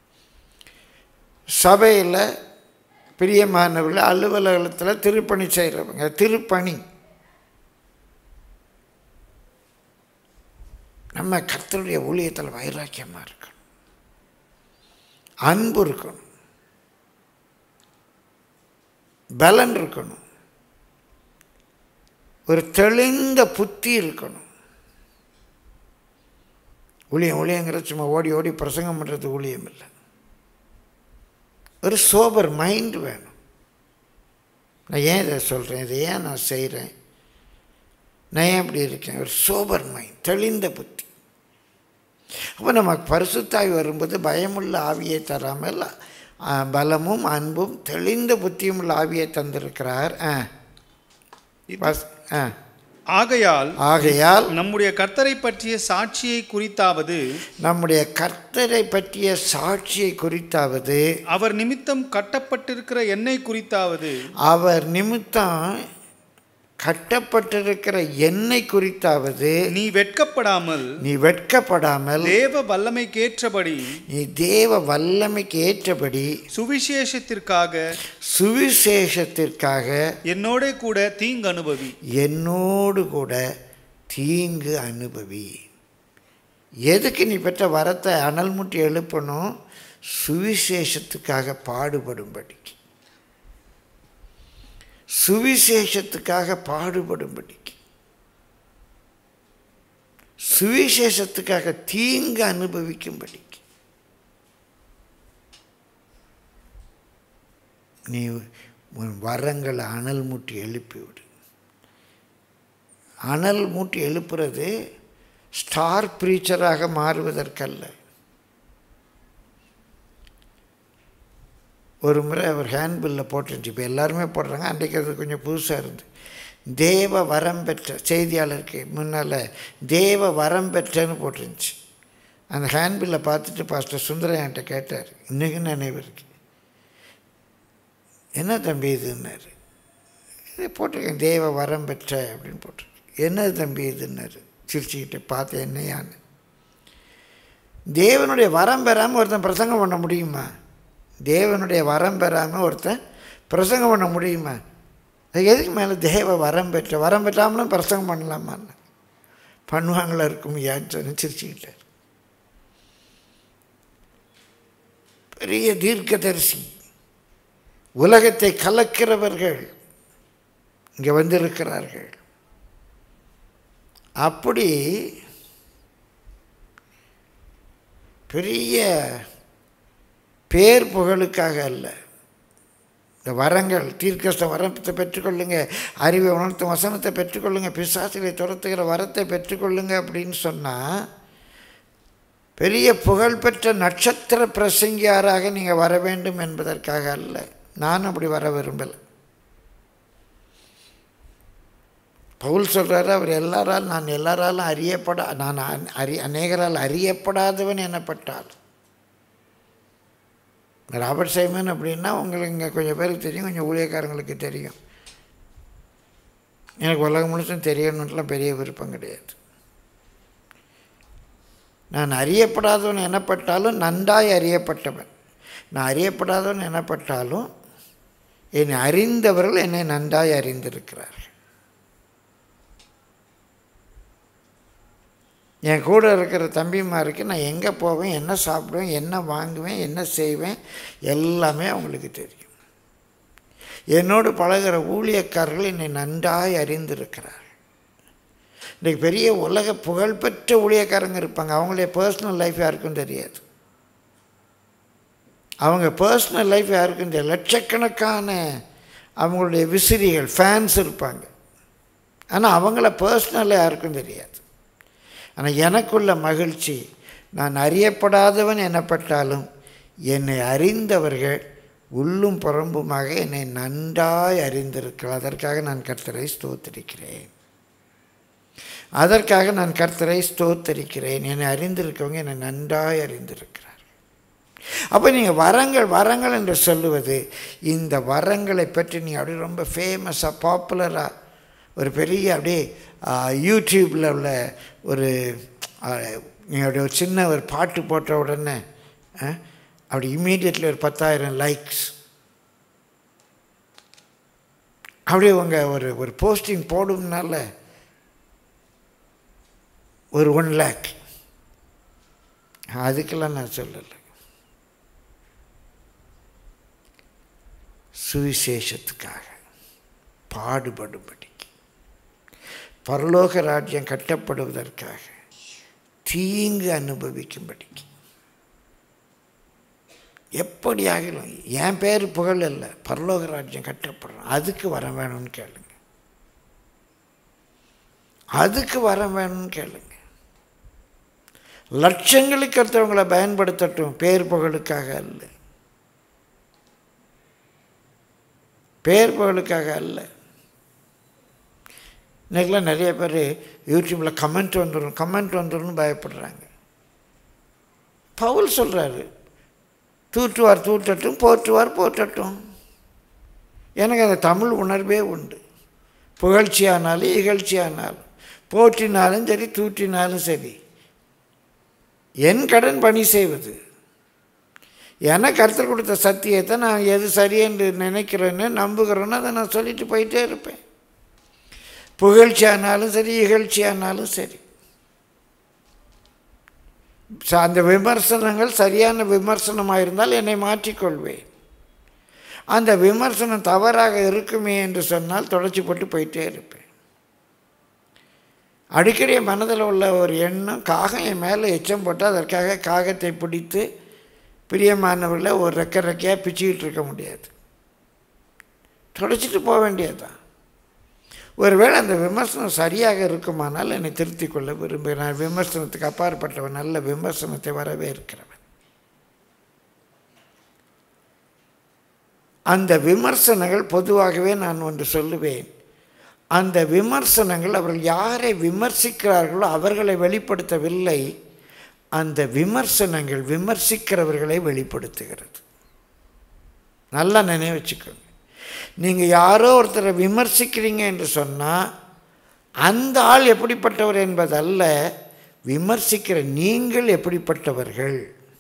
சபையில் பிரியமானவர்கள் அலுவலகத்தில் திருப்பணி செய்கிறவங்க திருப்பணி நம்ம கர்த்தருடைய ஊழியத்தில் வைராக்கியமாக இருக்கணும் அன்பு இருக்கணும் பலன் இருக்கணும் ஒரு தெளிந்த புத்தி இருக்கணும் ஊழியம் ஊழியங்கிறது சும்மா ஓடி ஓடி பிரசங்கம் பண்ணுறது ஊழியம் இல்லை ஒரு சோபர் மைண்ட் வேணும் நான் ஏன் இதை சொல்கிறேன் இதை ஏன் நான் செய்கிறேன் நான் ஏன் இப்படி இருக்கேன் ஒரு சோபர் மைண்ட் தெளிந்த புத்தி அப்போ நமக்கு பரிசுத்தாய் வரும்போது பயமுள்ள ஆவியை தராமல் ஆ, பலமும் அன்பும் தெளிந்த புத்தியும் உள்ள ஆவியை தந்திருக்கிறார் ஆ பஸ் ஆ ஆகையால் ஆகையால் நம்முடைய கர்த்தரை பற்றிய சாட்சியை குறித்தாவது நம்முடைய கர்த்தரை பற்றிய சாட்சியை குறித்தாவது அவர் நிமித்தம் கட்டப்பட்டிருக்கிற எண்ணெய் குறித்தாவது அவர் நிமித்தம் கட்டப்பட்டிருக்கிற எண்ணெய் குறித்தாவது நீ வெட்கப்படாமல் நீ வெட்கப்படாமல் தேவ வல்லமைக்கேற்றபடி நீ தேவ வல்லமைக்கு ஏற்றபடி சுவிசேஷத்திற்காக சுவிசேஷத்திற்காக என்னோட கூட தீங்கு அனுபவி என்னோடு கூட தீங்கு அனுபவி எதுக்கு நீ பெற்ற வரத்தை அனல் முட்டி எழுப்பணும் சுவிசேஷத்துக்காக பாடுபடும்படிக்கு சுவிசேஷத்துக்காக பாடுபடும்படிக்கு சுவிசேஷத்துக்காக தீங்கு அனுபவிக்கும்படிக்கு நீ உன் வரங்களை அனல் மூட்டி எழுப்பி விடு அனல் மூட்டி எழுப்புறது ஸ்டார் ப்ரீச்சராக மாறுவதற்கல்ல ஒரு முறை அவர் ஹேண்ட்பில்லில் போட்டுருந்துச்சு இப்போ எல்லாருமே போடுறாங்க அன்றைக்கு அது கொஞ்சம் புதுசாக இருந்து தேவ வரம் பெற்ற செய்தியாளருக்கு முன்னால் தேவ வரம் பெற்றன்னு போட்டுருந்துச்சு அந்த ஹேண்ட்பில்லை பார்த்துட்டு பாஸ்டர் சுந்தரம் என்கிட்ட கேட்டார் இன்றைக்கும் நினைவு இருக்கு என்ன தம்பி இதுன்னாரு இது போட்டிருக்கேன் தேவ வரம் பெற்ற அப்படின்னு போட்டிருக்கேன் என்னது தம்பி இதுன்னாரு சிரிச்சுக்கிட்டு பார்த்து என்னையான்னு தேவனுடைய வரம் பெறாமல் ஒருத்தன் பிரசங்கம் பண்ண முடியுமா தேவனுடைய வரம் பெறாமல் ஒருத்தன் பிரசங்கம் பண்ண முடியுமா அது எதுக்கு மேலே தேவ வரம் பெற்ற வரம் பெற்றாமலும் பிரசங்கம் பண்ணலாமான்னு பண்ணுவாங்களா இருக்கும் ஏன்னு சொல்லி சிரிச்சுக்கிட்டார் பெரிய தீர்க்கதரிசி உலகத்தை கலக்கிறவர்கள் இங்கே வந்திருக்கிறார்கள் அப்படி பெரிய பேர் புகழுக்காக அல்ல இந்த வரங்கள் தீர்க்கஸ்த வரத்தை பெற்றுக்கொள்ளுங்க அறிவை உணர்த்தும் வசனத்தை பெற்றுக்கொள்ளுங்க பிசாசிலை துரத்துகிற வரத்தை பெற்றுக்கொள்ளுங்க அப்படின்னு சொன்னால் பெரிய புகழ்பெற்ற நட்சத்திர பிரசங்கியாராக நீங்கள் வர வேண்டும் என்பதற்காக அல்ல நான் அப்படி வர விரும்பலை பவுல் சொல்கிறாரு அவர் எல்லாரால் நான் எல்லாராலும் அறியப்படா நான் அ- அறி அநேகரால் அறியப்படாதவன் எனப்பட்டார் ராபர்ட் சைமன் அப்படின்னா உங்களுக்கு இங்கே கொஞ்சம் பேருக்கு தெரியும் கொஞ்சம் ஊழியக்காரங்களுக்கு தெரியும் எனக்கு உலகம் முழுசும் தெரியணுன்ட்டுலாம் பெரிய விருப்பம் கிடையாது நான் அறியப்படாதவன் எனப்பட்டாலும் நன்றாய் அறியப்பட்டவன் நான் அறியப்படாதவன் எனப்பட்டாலும் என்னை அறிந்தவர்கள் என்னை நன்றாய் அறிந்திருக்கிறார்கள் என் கூட இருக்கிற தம்பிமாருக்கு நான் எங்கே போவேன் என்ன சாப்பிடுவேன் என்ன வாங்குவேன் என்ன செய்வேன் எல்லாமே அவங்களுக்கு தெரியும் என்னோடு பழகுற ஊழியக்காரர்கள் என்னை நன்றாய் அறிந்திருக்கிறார் இன்றைக்கு பெரிய உலக புகழ்பெற்ற ஊழியக்காரங்க இருப்பாங்க அவங்களுடைய பர்சனல் லைஃப் யாருக்கும் தெரியாது அவங்க பர்சனல் லைஃப் யாருக்கும் தெரியாது லட்சக்கணக்கான அவங்களுடைய விசிறிகள் ஃபேன்ஸ் இருப்பாங்க ஆனால் அவங்கள பர்சனலாக யாருக்கும் தெரியாது ஆனால் எனக்குள்ள மகிழ்ச்சி நான் அறியப்படாதவன் எனப்பட்டாலும் என்னை அறிந்தவர்கள் உள்ளும் புறம்புமாக என்னை நன்றாய் அறிந்திருக்கிறார் அதற்காக நான் கர்த்தரை ஸ்தோத்திரிக்கிறேன் அதற்காக நான் கர்த்தரை ஸ்தோத்தரிக்கிறேன் என்னை அறிந்திருக்கவங்க என்னை நன்றாய் அறிந்திருக்கிறார் அப்போ நீங்கள் வரங்கள் வரங்கள் என்று சொல்லுவது இந்த வரங்களை பற்றி நீங்கள் அப்படியே ரொம்ப ஃபேமஸாக பாப்புலராக ஒரு பெரிய அப்படியே யூடியூப்பில் உள்ள ஒரு நீங்கள் அப்படியே ஒரு சின்ன ஒரு பாட்டு போட்ட உடனே ஆ, அப்படி இம்மீடியட்லி ஒரு பத்தாயிரம் லைக்ஸ் அப்படியே உங்கள் ஒரு ஒரு போஸ்டிங் போடும்னால ஒரு ஒன் லேக் அதுக்கெல்லாம் நான் சொல்லலை சுவிசேஷத்துக்காக பாடுபடும்படிக்கு பரலோக ராஜ்யம் கட்டப்படுவதற்காக தீங்கு அனுபவிக்கும்படிக்கு எப்படி ஆகிலும் என் பேர் புகழ் இல்லை பரலோக ராஜ்யம் கட்டப்படும் அதுக்கு வர வேணும்னு கேளுங்க அதுக்கு வர வேணும்னு கேளுங்க லட்சங்களுக்கு அடுத்தவங்களை பயன்படுத்தட்டும் பேர் புகழுக்காக அல்ல பேர் புகழுக்காக அல்ல இன்றைக்கெலாம் நிறைய பேர் யூடியூப்பில் கமெண்ட் வந்துடும் கமெண்ட் வந்துடும்னு பயப்படுறாங்க பவுல் சொல்கிறாரு தூற்றுவார் தூற்றட்டும் போற்றுவார் போற்றட்டும் எனக்கு அந்த தமிழ் உணர்வே உண்டு புகழ்ச்சியானாலும் இகழ்ச்சியானாலும் போற்றினாலும் சரி தூற்றினாலும் சரி என் கடன் பணி செய்வது எனக்கு கருத்து கொடுத்த சத்தியத்தை நான் எது சரி என்று நினைக்கிறேன்னு நம்புகிறேன்னு அதை நான் சொல்லிட்டு போயிட்டே இருப்பேன் புகழ்ச்சியானாலும் சரி இகழ்ச்சியானாலும் சரி ச- அந்த விமர்சனங்கள் சரியான விமர்சனமாக இருந்தால் என்னை மாற்றிக்கொள்வேன் அந்த விமர்சனம் தவறாக இருக்குமே என்று சொன்னால் தொடர்ச்சி போட்டு போயிட்டே இருப்பேன் அடிக்கடி என் மனதில் உள்ள ஒரு எண்ணம் காகம் என் மேலே எச்சம் போட்டு அதற்காக காகத்தை பிடித்து பிரியமானவர்களை ஒரு ரெக்க ரெக்கையாக பிச்சுக்கிட்டு இருக்க முடியாது தொடச்சிட்டு போக வேண்டியதுதான் ஒருவேளை அந்த விமர்சனம் சரியாக இருக்குமானால் என்னை திருத்திக் கொள்ள விரும்புகிறேன் நான் விமர்சனத்துக்கு அப்பாற்பட்டவன் நல்ல விமர்சனத்தை வரவேற்கிறவன் அந்த விமர்சனங்கள் பொதுவாகவே நான் ஒன்று சொல்லுவேன் அந்த விமர்சனங்கள் அவர்கள் யாரை விமர்சிக்கிறார்களோ அவர்களை வெளிப்படுத்தவில்லை அந்த விமர்சனங்கள் விமர்சிக்கிறவர்களை வெளிப்படுத்துகிறது நல்லா நினைவு வச்சுக்கோங்க நீங்கள் யாரோ ஒருத்தரை விமர்சிக்கிறீங்க என்று சொன்னால் அந்த ஆள் எப்படிப்பட்டவர் என்பதல்ல விமர்சிக்கிற நீங்கள் எப்படிப்பட்டவர்கள்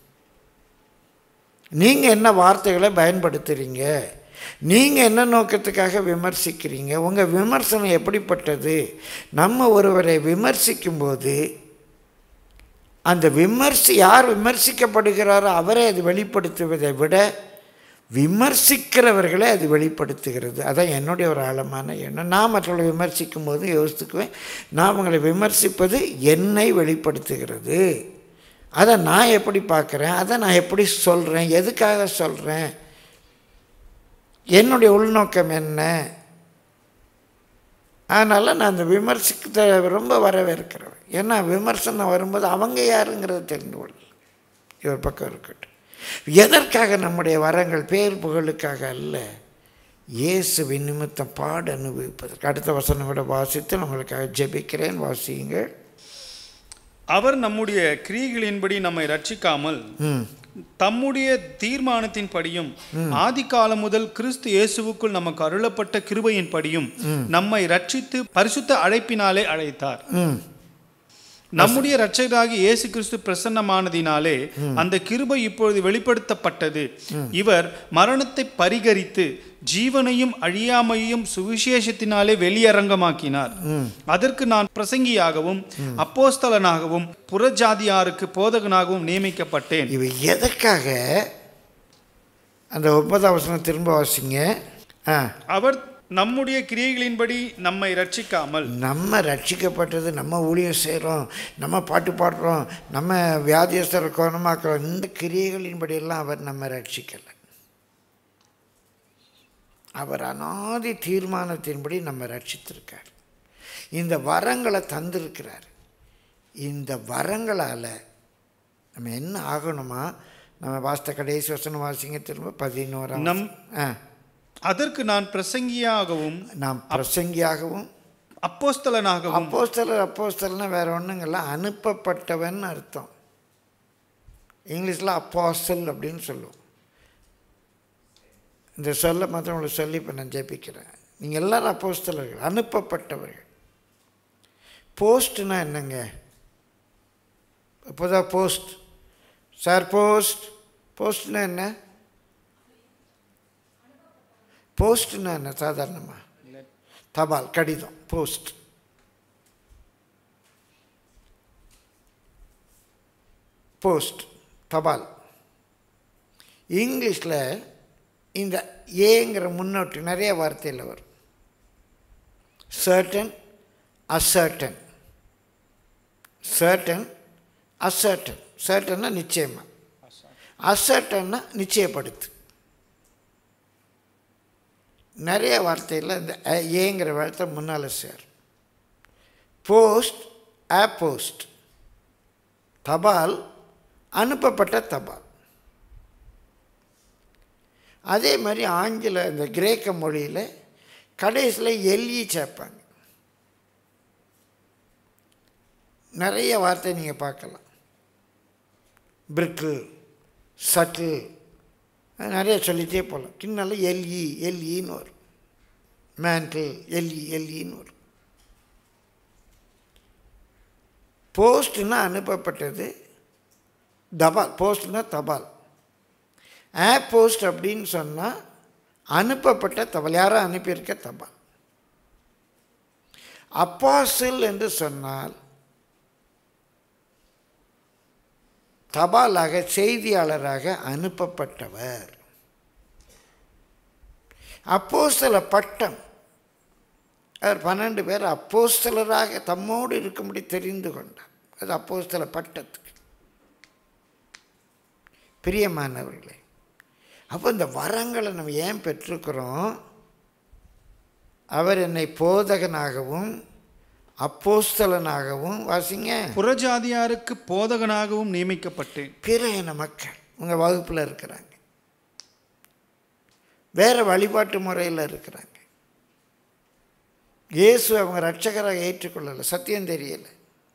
நீங்கள் என்ன வார்த்தைகளை பயன்படுத்துகிறீங்க நீங்கள் என்ன நோக்கத்துக்காக விமர்சிக்கிறீங்க உங்கள் விமர்சனம் எப்படிப்பட்டது நம்ம ஒருவரை விமர்சிக்கும்போது அந்த விமர்சி யார் விமர்சிக்கப்படுகிறாரோ அவரை அது வெளிப்படுத்துவதை விட விமர்சிக்கிறவர்களே அது வெளிப்படுத்துகிறது அதான் என்னுடைய ஒரு ஆழமான எண்ணம் நான் மற்றவர்களை விமர்சிக்கும் போது யோசித்துக்குவேன் நான் அவங்களை விமர்சிப்பது என்னை வெளிப்படுத்துகிறது அதை நான் எப்படி பார்க்குறேன் அதை நான் எப்படி சொல்கிறேன் எதுக்காக சொல்கிறேன் என்னுடைய உள்நோக்கம் என்ன அதனால் நான் அந்த விமர்சிக்கத்தை ரொம்ப வரவேற்கிறேன் ஏன்னா விமர்சனம் வரும்போது அவங்க யாருங்கிறத தெரிந்து கொள்ள இவர் பக்கம் இருக்கட்டும் எதற்காக நம்முடைய வரங்கள் பேர் புகழுக்காக அல்ல இயேசுவின் நிமித்தம் பாடு அனுபவிப்பதற்கு அடுத்த வசனம் விட வாசித்து நம்மளுக்காக ஜெபிக்கிறேன் வாசியுங்கள் அவர் நம்முடைய கிரியைகளின்படி நம்மை ரட்சிக்காமல் ம் தம்முடைய தீர்மானத்தின்படியும் ஆதி காலம் முதல் கிறிஸ்து இயேசுவுக்குள் நமக்கு அருளப்பட்ட கிருபையின் படியும் நம்மை ரட்சித்து பரிசுத்த அழைப்பினாலே அழைத்தார் ம் நம்முடைய இரட்சகராகிய இயேசு கிறிஸ்து பிரசன்னமானதினாலே அந்த கிருபை இப்பொழுது வெளிப்படுத்தப்பட்டது இவர் மரணத்தை பரிகரித்து ஜீவனையும் அழியாமையும் சுவிசேஷத்தினாலே வெளியரங்கமாக்கினார் அதற்கு நான் பிரசங்கியாகவும் அப்போஸ்தலனாகவும் புறஜாதியாருக்கு போதகனாகவும் நியமிக்கப்பட்டேன் இவை எதற்காக அந்த ஒன்பதாம் வசனம் திரும்ப வாசிங்க ஆ அவர் நம்முடைய கிரியைகளின்படி நம்மை ரட்சிக்காமல் நம்ம ரட்சிக்கப்பட்டது நம்ம ஊழியம் செய்கிறோம் நம்ம பாட்டு பாடுறோம் நம்ம வியாதியஸ்தரை குணமாக்குறோம் இந்த கிரியைகளின்படியெல்லாம் அவர் நம்ம ரட்சிக்கலை அவர் அனாதி தீர்மானத்தின்படி நம்ம ரட்சித்திருக்கார் இந்த வரங்களை தந்திருக்கிறார் இந்த வரங்களால் நம்ம என்ன ஆகணுமா நம்ம வாஸ்த கடைசி வசனம் வாசிங்க திரும்ப பதினோராம் நம் ஆ அதற்கு நான் பிரசங்கியாகவும் நாம் பிரசங்கியாகவும் அப்போஸ்தலனாகவும் அப்போஸ்தலர் அப்போஸ்தலர்னா வேற ஒன்றுங்கள்ல அனுப்பப்பட்டவன் அர்த்தம் இங்கிலீஷில் அப்போஸ்தல் அப்படின்னு சொல்லுவோம் இந்த சொல்ல மற்றவங்களுக்கு சொல்லி இப்போ நான் ஜெபிக்கிறேன் நீங்கள் எல்லாரும் அப்போஸ்தலர்கள் அனுப்பப்பட்டவர்கள் போஸ்ட்னா என்னங்க இப்போதான் போஸ்ட் சார் போஸ்ட் போஸ்ட்னா என்ன போஸ்ட்னா என்ன சாதாரணமாக தபால் கடிதம் போஸ்ட் போஸ்ட் தபால் இங்கிலீஷில் இந்த ஏங்கிற முன்னோட்டு நிறைய வார்த்தையில் வரும் சர்டன் அசர்டன் சர்டன் அசர்டன் சர்டன்னா நிச்சயமாக அசர்டன்னா நிச்சயப்படுத்து நிறைய வார்த்தையில் இந்த அ- ஏங்கிற வார்த்தை முன்னால் சேரும் போஸ்ட் அ போஸ்ட் தபால் அனுப்பப்பட்ட தபால் அதே மாதிரி ஆங்கில இந்த கிரேக்க மொழியில் கடைசியில் எல்இ சேர்ப்பாங்க நிறைய வார்த்தை நீங்கள் பார்க்கலாம் பிரிட்டில் சட்டில் நிறைய சொல்லிகிட்டே போகலாம் கிண்ணால எல்இ எல்இன்னு வரும் மேண்டில் எல்இ எல்இன்னு வரும் போஸ்ட்னா அனுப்பப்பட்டது தபால் போஸ்ட்னா தபால் ஆ போஸ்ட் அப்படின்னு சொன்னால் அனுப்பப்பட்ட தபால் யாரோ அனுப்பியிருக்க தபால் அப்பாசில் என்று சொன்னால் தபாலாக செய்தியாளராக அனுப்பப்பட்டவர் அப்போஸ்தல பட்டம் அவர் பன்னெண்டு பேர் அப்போஸ்தலராக தம்மோடு இருக்கும்படி தெரிந்து கொண்டார் அது அப்போஸ்தல பட்டத்துக்கு பிரியமானவர்களே அப்போ இந்த வரங்களை நம்ம ஏன் பெற்றிருக்கிறோம் அவர் என்னை போதகனாகவும் அப்போஸ்தலனாகவும் வாசிங்க புறஜாதியாருக்கு போதகனாகவும் நியமிக்கப்பட்டேன் பிற இன மக்கள் உங்கள் வகுப்பில் இருக்கிறாங்க வேறு வழிபாட்டு முறையில் இருக்கிறாங்க இயேசு அவங்க ரட்சகராக ஏற்றுக்கொள்ளலை சத்தியம் தெரியலை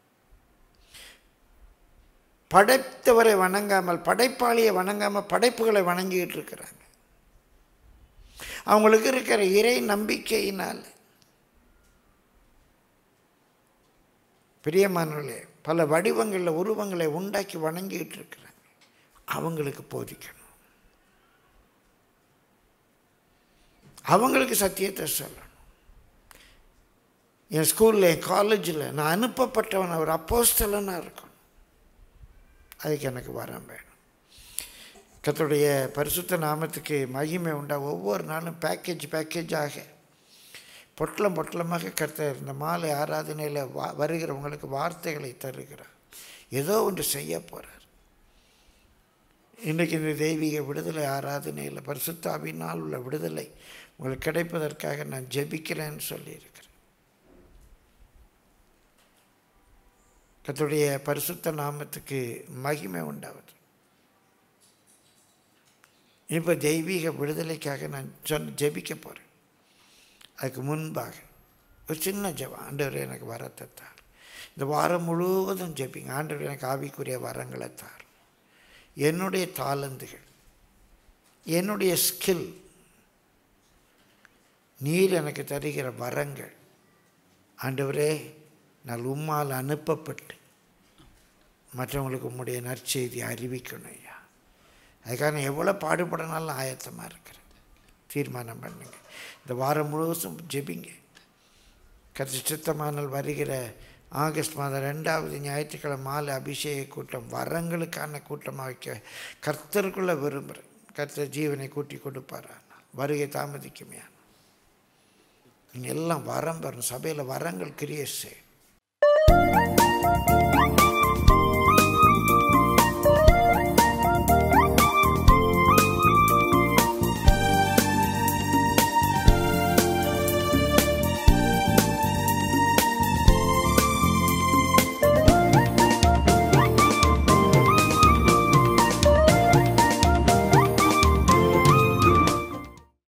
படைத்தவரை வணங்காமல் படைப்பாளியை வணங்காமல் படைப்புகளை வணங்கிட்டு இருக்கிறாங்க அவங்களுக்கு இருக்கிற இறை நம்பிக்கையினால் பிரியமானவர்களே பல வடிவங்களில் உருவங்களை உண்டாக்கி வணங்கிட்டு இருக்கிறாங்க அவங்களுக்கு போதிக்கணும் அவங்களுக்கு சத்தியத்தை சொல்லணும் என் ஸ்கூலில் என் காலேஜில் நான் அனுப்பப்பட்டவன் ஒரு அப்போஸ்தலனாக இருக்கணும் அதுக்கு எனக்கு வரம் வேணும் கர்த்தருடைய பரிசுத்த நாமத்துக்கு மகிமை உண்டா ஒவ்வொரு நாளும் பேக்கேஜ் பேக்கேஜாக பொட்டலம் பொட்டலமாக கர்த்தர் இந்த மாலை ஆராதனையில் வா வருகிறவங்களுக்கு வார்த்தைகளை தருகிறார் ஏதோ ஒன்று செய்ய போகிறார் இன்றைக்கு இந்த தெய்வீக விடுதலை ஆராதனையில் பரிசுத்தாவினால் உள்ள விடுதலை உங்களுக்கு கிடைப்பதற்காக நான் ஜெபிக்கிறேன்னு சொல்லியிருக்கிறேன் கர்த்தருடைய பரிசுத்த நாமத்துக்கு மகிமை உண்டாவது இப்போ தெய்வீக விடுதலைக்காக நான் சொன்ன ஜெபிக்க போகிறேன் அதுக்கு முன்பாக ஒரு சின்ன ஜெபம் ஆண்டவர் எனக்கு வரத்தை தார் இந்த வாரம் முழுவதும் ஜெபிங்க ஆண்டவர் எனக்கு ஆவிக்குரிய வரங்களை தார் என்னுடைய தாளந்துகள் என்னுடைய ஸ்கில் நீர் எனக்கு தருகிற வரங்கள் ஆண்டவரே நான் உம்மால் அனுப்பப்பட்டு மற்றவங்களுக்கு உம்முடைய நற்செய்தி அறிவிக்கணும் ஐயா அதுக்காக நான் எவ்வளோ பாடுபடனாலும் ஆயத்தமாக இருக்கிறேன் தீர்மானம் பண்ணுங்க இந்த வாரம் முழுவதும் ஜெபிங்க கருத்து சித்தமானால் வருகிற ஆகஸ்ட் மாதம் ரெண்டாவது ஞாயிற்றுக்கிழமை மாலை அபிஷேக கூட்டம் வரங்களுக்கான கூட்டமாக வைக்க கர்த்தருக்குள்ளே விரும்புகிறேன் கர்த்தர் ஜீவனை கூட்டி கொடுப்பாரா வருகை தாமதிக்குமே நீங்கள் எல்லாம் வரம் பெறணும் சபையில் வரங்கள் கிரியேட் செய்யணும்